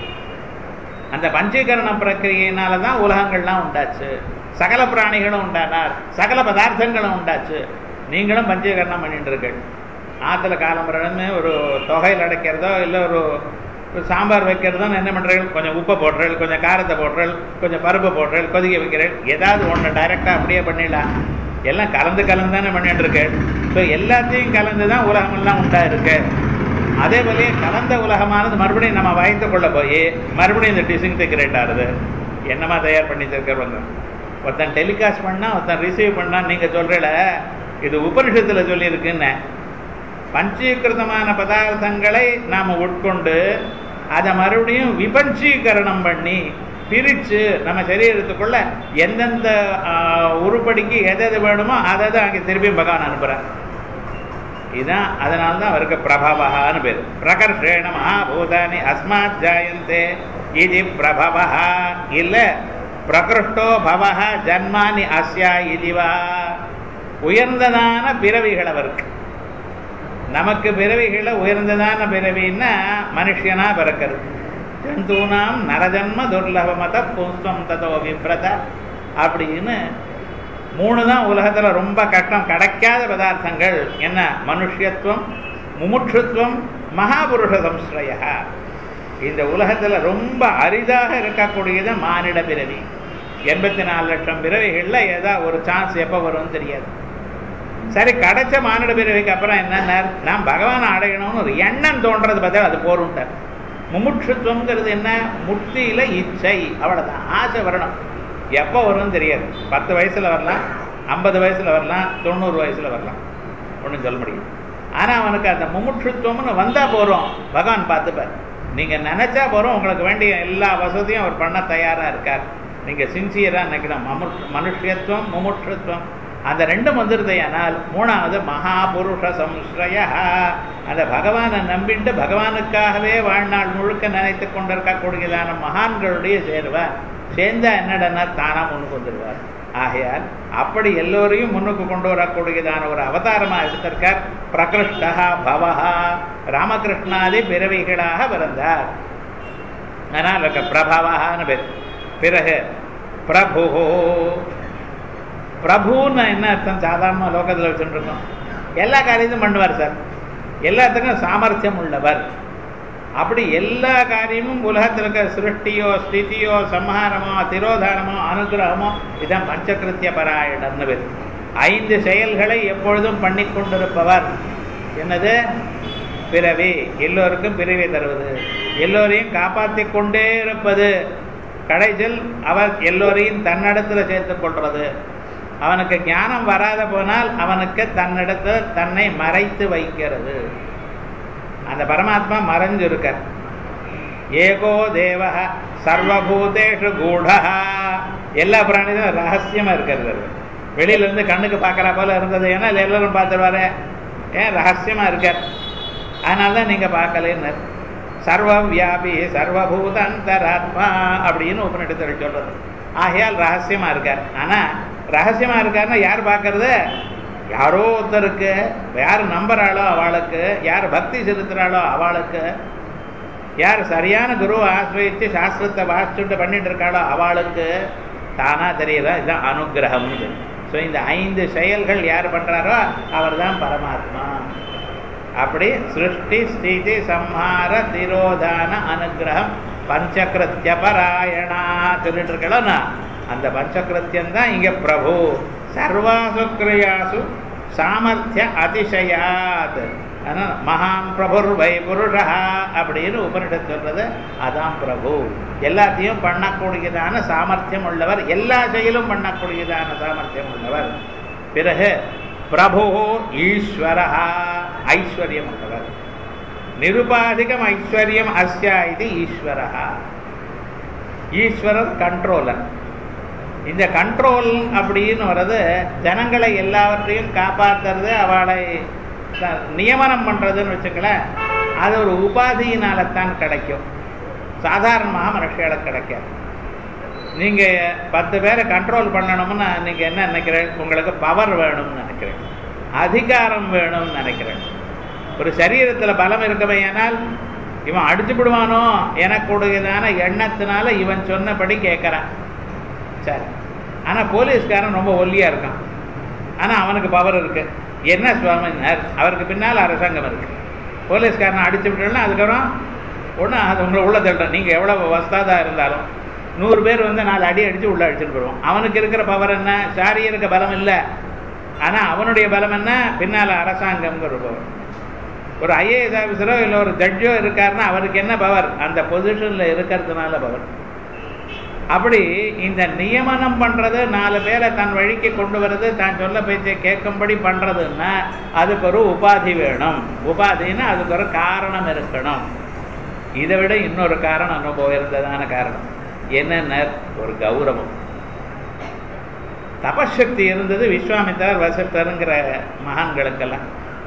அந்த பஞ்சீகரண பிரக்கிரியினால தான் உலகங்கள்லாம் உண்டாச்சு சகல பிராணிகளும் உண்டானார் சகல பதார்த்தங்களும் உண்டாச்சு நீங்களும் பஞ்சீகரணம் பண்ணிட்டு இருக்கீங்க ஆற்றுல காலம்பரன்னு ஒரு தொகையில் அடைக்கிறதோ இல்லை ஒரு ஒரு சாம்பார் வைக்கிறதோ என்ன பண்ணுறீர்கள் கொஞ்சம் உப்பை போடுறீர்கள் கொஞ்சம் காரத்தை போடுறீர்கள் கொஞ்சம் பருப்பு போடுறீர்கள் கொதிக்க வைக்கிறீர்கள் ஏதாவது ஒன்று டைரெக்டாக அப்படியே பண்ணிடலாம் எல்லாம் கலந்து கலந்து தானே பண்ணிட்டு இருக்கேன் ஸோ எல்லாத்தையும் கலந்து தான் உலகமெல்லாம் உண்டா இருக்கு அதே போலயே கலந்த உலகமானது மறுபடியும் நம்ம வயத்து கொள்ள போய் மறுபடியும் இந்த டிசின்டிகிரேட் ஆகுது என்னமா தயார் பண்ணி வச்சிருக்கிறவங்க ஒருத்தன் டெலிகாஸ்ட் பண்ணா ஒருத்தன் ரிசீவ் பண்ணா நீங்க சொல்றல இது உபனிஷத்துல சொல்லியிருக்குன்னு பஞ்சீகிருதமான பதார்த்தங்களை நாம உட்கொண்டு அதை மறுபடியும் விபஞ்சீகரணம் பண்ணி பிரிச்சு நம்ம சரீரத்துக்குள்ள எந்தெந்த ஆஹ், உருப்படிக்கு எது எது வேணுமோ அதை தான் அங்கே திருப்பியும் பகவான் அனுப்புறார் இதுதான் அதனால தான் அவருக்கு பிரபவஹான்னு பேர் பிரகர்ஷேண மகாபூதானி அஸ்மாத் ஜாயந்தே இது பிரபவஹா இல்ல பிரகிருஷ்டோ பவஹ ஜன்மானி அஸ்யா இதுவா உயர்ந்ததான பிறவிகள் அவருக்கு நமக்கு பிறவிகளை உயர்ந்ததான பிறவின்னா மனுஷனா பிறக்கிறது ஜந்தூனாம் நரஜன்ம துர்லபமத புஸ்வம் ததோ விப்ரத அப்படின்னு மூணு தான் உலகத்துல ரொம்ப கஷ்டம் கிடைக்காத பதார்த்தங்கள் என்ன மனுஷத்துவம் முமுட்சுத்துவம் மகாபுருஷ சம்ஸ்ரய இந்த உலகத்துல ரொம்ப அரிதாக இருக்கக்கூடியது மானிட பிறவி எண்பத்தி நாலு லட்சம் பிறவிகள்ல ஏதா ஒரு சான்ஸ் எப்போ வரும்னு தெரியாது சரி கிடைச்ச மானிட பிறவிக்கு அப்புறம் என்னன்னா நான் பகவானை அடையணும்னு ஒரு எண்ணம் தோன்றது பார்த்தா அது போரும்ட்டார் முமுட்சுத்துவங்கிறது என்ன முக்தியில இச்சை அவ்வளவுதான் ஆசை வரணும் எப்போ வரும்னு தெரியாது பத்து வயசுல வரலாம் ஐம்பது வயசுல வரலாம் தொண்ணூறு வயசுல வரலாம் ஒன்றும் சொல்ல முடியும் ஆனா அவனுக்கு அந்த முமுட்சுத்துவம்னு வந்தா போறோம் பகவான் பார்த்துப்பார் நீங்க நினைச்சா போறோம் உங்களுக்கு வேண்டிய எல்லா வசதியும் அவர் பண்ண தயாரா இருக்கார் நீங்க சின்சியரா நினைக்கணும் மமு மனுஷத்துவம் முமுட்சுத்துவம் அந்த ரெண்டும் வந்துருதையானால் மூணாவது மகாபுருஷ சம்ஸ்ரய அந்த பகவானை நம்பிட்டு பகவானுக்காகவே வாழ்நாள் முழுக்க நினைத்து கொண்டிருக்கக்கூடியதான மகான்களுடைய சேர்வார் சேர்ந்தா என்னடனா தானா முன்னுக்கு வந்துடுவார் ஆகையால் அப்படி எல்லோரையும் முன்னுக்கு கொண்டு வரக்கூடியதான ஒரு அவதாரமா எடுத்திருக்கார் பிரகிருஷ்டா பவஹா ராமகிருஷ்ணாதி பிறவிகளாக பிறந்தார் அதனால் அவருக்கு பிரபவஹான்னு பேர் பிறகு பிரபு பிரபுன்னு என்ன அர்த்தம் சாதாரண லோகத்தில் வச்சுட்டு இருக்கோம் எல்லா காரியத்தையும் பண்ணுவார் சார் எல்லாத்துக்கும் சாமர்த்தியம் உள்ளவர் அப்படி எல்லா காரியமும் உலகத்தில் இருக்க சிருஷ்டியோ ஸ்திதியோ சம்ஹாரமோ திரோதானமோ அனுகிரகமோ இதான் பஞ்சகிருத்திய பராயணம்னு பேர் ஐந்து செயல்களை எப்பொழுதும் பண்ணி கொண்டிருப்பவர் என்னது பிறவி எல்லோருக்கும் பிறவி தருவது எல்லோரையும் காப்பாற்றி கொண்டே இருப்பது கடைசியில் அவர் எல்லோரையும் தன்னிடத்தில் சேர்த்துக் கொள்றது அவனுக்கு ஞானம் வராத போனால் அவனுக்கு தன்னிடத்தில் தன்னை மறைத்து வைக்கிறது அந்த பரமாத்மா மறைஞ்சு இருக்கார் ஏகோ தேவ சர்வபூதேஷு கூடா எல்லா பிராணியும் ரகசியமா இருக்கிறது அது. வெளியில இருந்து கண்ணுக்கு பார்க்கற போல இருந்தது ஏன்னா இதுல எல்லாரும் பார்த்துருவாரு ஏன் ரகசியமா இருக்கார் அதனால தான் நீங்க பார்க்கலன்னு சர்வ வியாபி சர்வபூத அந்தராத்மா அப்படின்னு உபநிடத்தில் சொல்றது ஆகையால் ரகசியமா இருக்கார் ஆனா ரகசியமா இருக்காருன்னா யார் பார்க்கறது யாரோ ஒருத்தருக்கு யார் நம்புறாளோ அவளுக்கு யார் பக்தி செலுத்துறாளோ அவளுக்கு யார் சரியான குருவை ஆசிரியச்சு சாஸ்திரத்தை வாசிச்சுட்டு பண்ணிட்டு இருக்காளோ அவளுக்கு தானா தெரியல இதுதான் அனுகிரகம் ஸோ இந்த ஐந்து செயல்கள் யார் பண்றாரோ அவர் தான் பரமாத்மா அப்படி சிருஷ்டி ஸ்திதி சம்ஹார திரோதான அனுகிரகம் பஞ்சகிருத்திய பராயணா சொல்லிட்டு இருக்கலன்னா அந்த பஞ்சகிருத்தியம் தான் இங்க பிரபு சர்வாசு கிரியாசு சாமர்த்திய அதிசயாத் அதனால் மகான் பிரபுர் வை புருஷா அப்படின்னு உபனிஷத் சொல்றது அதான் பிரபு எல்லாத்தையும் பண்ணக்கூடியதான சாமர்த்தியம் உள்ளவர் எல்லா செயலும் பண்ணக்கூடியதான சாமர்த்தியம் உள்ளவர் பிறகு பிரபு ஈஸ்வரா ஐஸ்வர்யம் உள்ளவர் நிருபாதிகம் ஐஸ்வர்யம் அஸ்யா இது ஈஸ்வரா ஈஸ்வரர் கண்ட்ரோலர் இந்த கண்ட்ரோல் அப்படின்னு வர்றது ஜனங்களை எல்லாவற்றையும் காப்பாற்றுறது அவளை த- நியமனம் பண்ணுறதுன்னு வச்சுக்கலேன் அது ஒரு உபாதியினால தான் கிடைக்கும் சாதாரணமாக மனுஷர்களுக்கு கிடைக்காது நீங்கள் பத்து பேரை கண்ட்ரோல் பண்ணணும்னு நீங்கள் என்ன நினைக்கிறேன் உங்களுக்கு பவர் வேணும்னு நினைக்கிறேன் அதிகாரம் வேணும்னு நினைக்கிறேன் ஒரு சரீரத்தில் பலம் இருக்கவையானால் இவன் அடிச்சு விடுவானோ எனக்குடையதான எண்ணத்தினால இவன் சொன்னபடி கேட்குறான் சரி ஆனால் போலீஸ்காரன் ரொம்ப ஒல்லியாக இருக்கான் ஆனால் அவனுக்கு பவர் இருக்கு என்ன சுவாமினார் அவருக்கு பின்னால் அரசாங்கம் இருக்கு போலீஸ்காரனை அடிச்சு விட்டோம்னா அதுக்கப்புறம் ஒன்றும் அது உங்களை உள்ள தள்ளுறோம் நீங்கள் எவ்வளோ வஸ்தாதா இருந்தாலும் நூறு பேர் வந்து நாலு அடி அடித்து உள்ள அடிச்சுட்டு போடுவோம் அவனுக்கு இருக்கிற பவர் என்ன சாரீரிக பலம் இல்லை ஆனால் அவனுடைய பலம் என்ன பின்னால் அரசாங்கம்ங்கிற பவர் ஒரு ஐஏஎஸ் ஆஃபீஸரோ இல்லை ஒரு ஜட்ஜோ இருக்காருன்னா அவருக்கு என்ன பவர் அந்த பொசிஷனில் இருக்கிறதுனால பவர் அப்படி இந்த நியமனம் பண்றது நாலு பேரை தன் வழிக்கு கொண்டு வர்றது தான் சொல்ல பேச்சை கேட்கும்படி பண்றதுன்னா அதுக்கு ஒரு உபாதி வேணும் உபாதின்னா அதுக்கு ஒரு காரணம் இருக்கணும் இதை விட இன்னொரு காரணம் அனுபவம் இருந்ததான காரணம் என்னென்ன ஒரு கௌரவம் தபசக்தி இருந்தது விஸ்வாமித்திரர் வசிஷ்டருங்கிற மகான்களுக்கெல்லாம்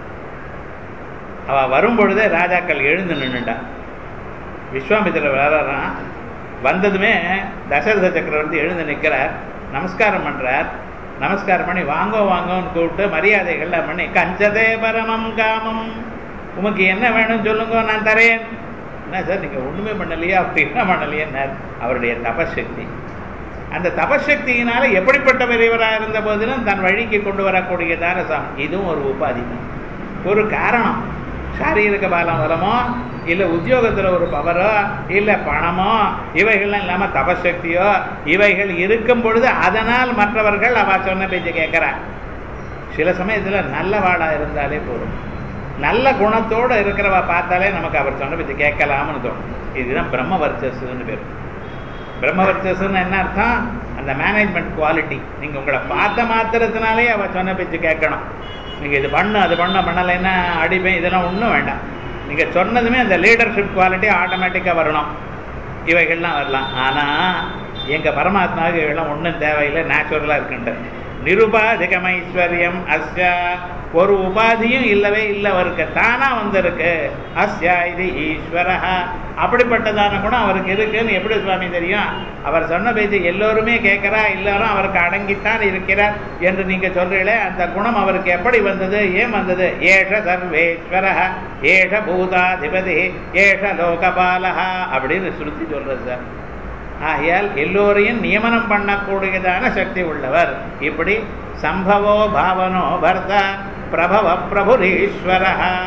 அவ வரும்பொழுதே ராஜாக்கள் எழுந்து நின்றுட்டான் விஸ்வாமித்திரர் வர்றான் வந்ததுமே தசரத சக்கரவர்த்தி எழுந்து நிற்கிறார் நமஸ்காரம் பண்றார் நமஸ்காரம் பண்ணி வாங்கோ வாங்கோன்னு கூப்பிட்டு மரியாதைகள்லாம் பண்ணி கஞ்சதே பரமம் காமம் உமக்கு என்ன வேணும் சொல்லுங்க நான் தரேன் என்ன சார் நீங்க ஒண்ணுமே பண்ணலையா அப்படி என்ன பண்ணலையேன்னார் அவருடைய தபசக்தி அந்த தபசக்தியினால எப்படிப்பட்ட பெரியவராக இருந்த போதிலும் தன் வழிக்கு கொண்டு வரக்கூடியதான சம் இதுவும் ஒரு உபாதி தான் ஒரு காரணம் சாரீரிக பலம் பலமோ இல்லை உத்தியோகத்தில் ஒரு பவரோ இல்லை பணமோ இவைகள்லாம் இல்லாமல் தபசக்தியோ இவைகள் இருக்கும் பொழுது அதனால் மற்றவர்கள் அவ சொன்ன பேச்சு கேட்குறாங்க சில சமயத்தில் நல்ல வாடா இருந்தாலே போதும் நல்ல குணத்தோடு இருக்கிறவ பார்த்தாலே நமக்கு அவர் சொன்ன பேச்சு கேட்கலாம்னு தோணும் இதுதான் பிரம்ம வர்ச்சஸ்ன்னு பேர் பிரம்ம வர்ச்சஸ்ன்னு என்ன அர்த்தம் அந்த மேனேஜ்மெண்ட் குவாலிட்டி நீங்கள் உங்களை பார்த்த மாத்திரத்தினாலே அவ சொன்ன பேச்சு கேட்கணும் நீங்கள் இது பண்ணு அது பண்ண பண்ணலைன்னா அடிப்பேன் இதெல்லாம் ஒன்றும் வேண்டாம் நீங்கள் சொன்னதுமே அந்த லீடர்ஷிப் குவாலிட்டி ஆட்டோமேட்டிக்காக வரணும் இவைகள்லாம் வரலாம் ஆனால் எங்கள் பரமாத்மாவுக்கு இவைகள்லாம் ஒன்றும் தேவையில்லை நேச்சுரலாக இருக்குன்ட்டு நிருபாதிகம் ஐஸ்வர்யம் அஸ்யா ஒரு உபாதியும் இல்லவே இல்லை அவருக்கு தானா வந்திருக்கு அஸ்யா இது ஈஸ்வரா அப்படிப்பட்டதான குணம் அவருக்கு இருக்குன்னு எப்படி சுவாமி தெரியும் அவர் சொன்ன பேச்சு எல்லோருமே கேட்கிறா எல்லாரும் அவருக்கு அடங்கித்தான் இருக்கிறார் என்று நீங்க சொல்றீங்களே அந்த குணம் அவருக்கு எப்படி வந்தது ஏன் வந்தது ஏஷ சர்வேஸ்வர ஏஷ பூதாதிபதி ஏஷ லோகபாலஹா அப்படின்னு ஸ்ருதி சொல்றது சார் ஆகையால் எல்லோரையும் நியமனம் பண்ணக்கூடியதான சக்தி உள்ளவர் இப்படி சம்பவோ பாவனோ பர்த்தா பிரபவ பிரபுரீஸ்வர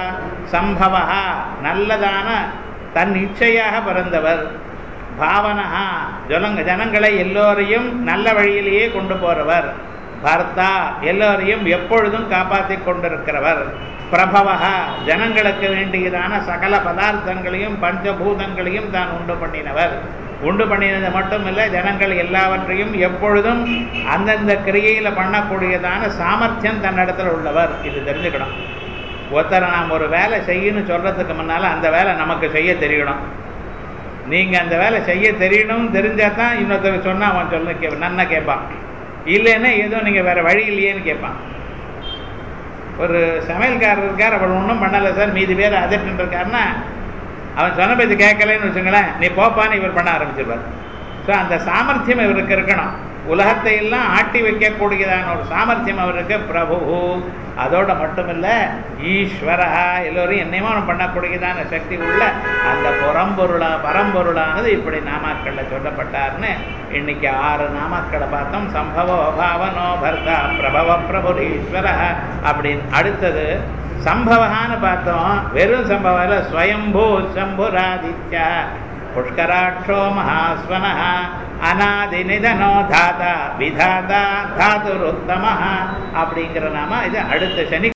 சம்பவா நல்லதான தன் இச்சையாக பிறந்தவர் பாவனஹா ஜனங்க ஜனங்களை எல்லோரையும் நல்ல வழியிலேயே கொண்டு போறவர் பர்த்தா எல்லோரையும் எப்பொழுதும் காப்பாற்றி கொண்டிருக்கிறவர் பிரபவா ஜனங்களுக்கு வேண்டியதான சகல பதார்த்தங்களையும் பஞ்சபூதங்களையும் தான் உண்டு பண்ணினவர் உண்டு பண்ணினது மட்டுமில்லை ஜனங்கள் எல்லாவற்றையும் எப்பொழுதும் அந்தந்த கிரியையில் பண்ணக்கூடியதான சாமர்த்தியம் தன்னிடத்தில் உள்ளவர் இது தெரிஞ்சுக்கணும் ஒருத்தரை நாம் ஒரு வேலை செய்யணும்னு சொல்றதுக்கு முன்னால் அந்த வேலை நமக்கு செய்ய தெரியணும் நீங்கள் அந்த வேலை செய்ய தெரியணும் தெரிஞ்சால் தான் இன்னொருத்தர் சொன்னால் அவன் சொல்ல கே நன்னா கேட்பான் இல்லைன்னா ஏதோ நீங்கள் வேறு வழி இல்லையேன்னு கேட்பான் ஒரு சமையல்காரர் இருக்கார் அவர் ஒன்றும் பண்ணலை சார் மீதி பேர் அதட்டுன்னு இருக்காருன்னா அவன் சொன்ன பேச்சு கேட்கலன்னு வச்சுங்களேன் நீ போப்பான்னு இவர் பண்ண ஆரம்பிச்சிருவார் ஸோ அந்த சாமர்த்தியம் இவருக்கு இருக்கணும் உலகத்தை எல்லாம் ஆட்டி வைக்கக்கூடியதான ஒரு சாமர்த்தியம் அவருக்கு பிரபு அதோட மட்டுமில்ல ஈஸ்வரா எல்லோரும் நியமனம் பண்ணக்கூடியதான சக்தி உள்ள அந்த புறம்பொருளா பரம்பொருளானது இப்படி நாமாக்கள்ல சொல்லப்பட்டார்னு இன்னைக்கு ஆறு நாமாக்களை பார்த்தோம் சம்பவ பாவனோ பர்தா பிரபவ பிரபு ஈஸ்வர அப்படின்னு அடுத்தது சம்பவகான்னு பார்த்தோம் வெறும் சம்பவம் இல்லை ஸ்வயம்பூ சம்புராதித்யா புஷ்கராட்சோ மகாஸ்வன அநாதி நிதனோ தாதா விதாதா தாதுருத்தம அப்படிங்கிற நாம இது அடுத்த சனி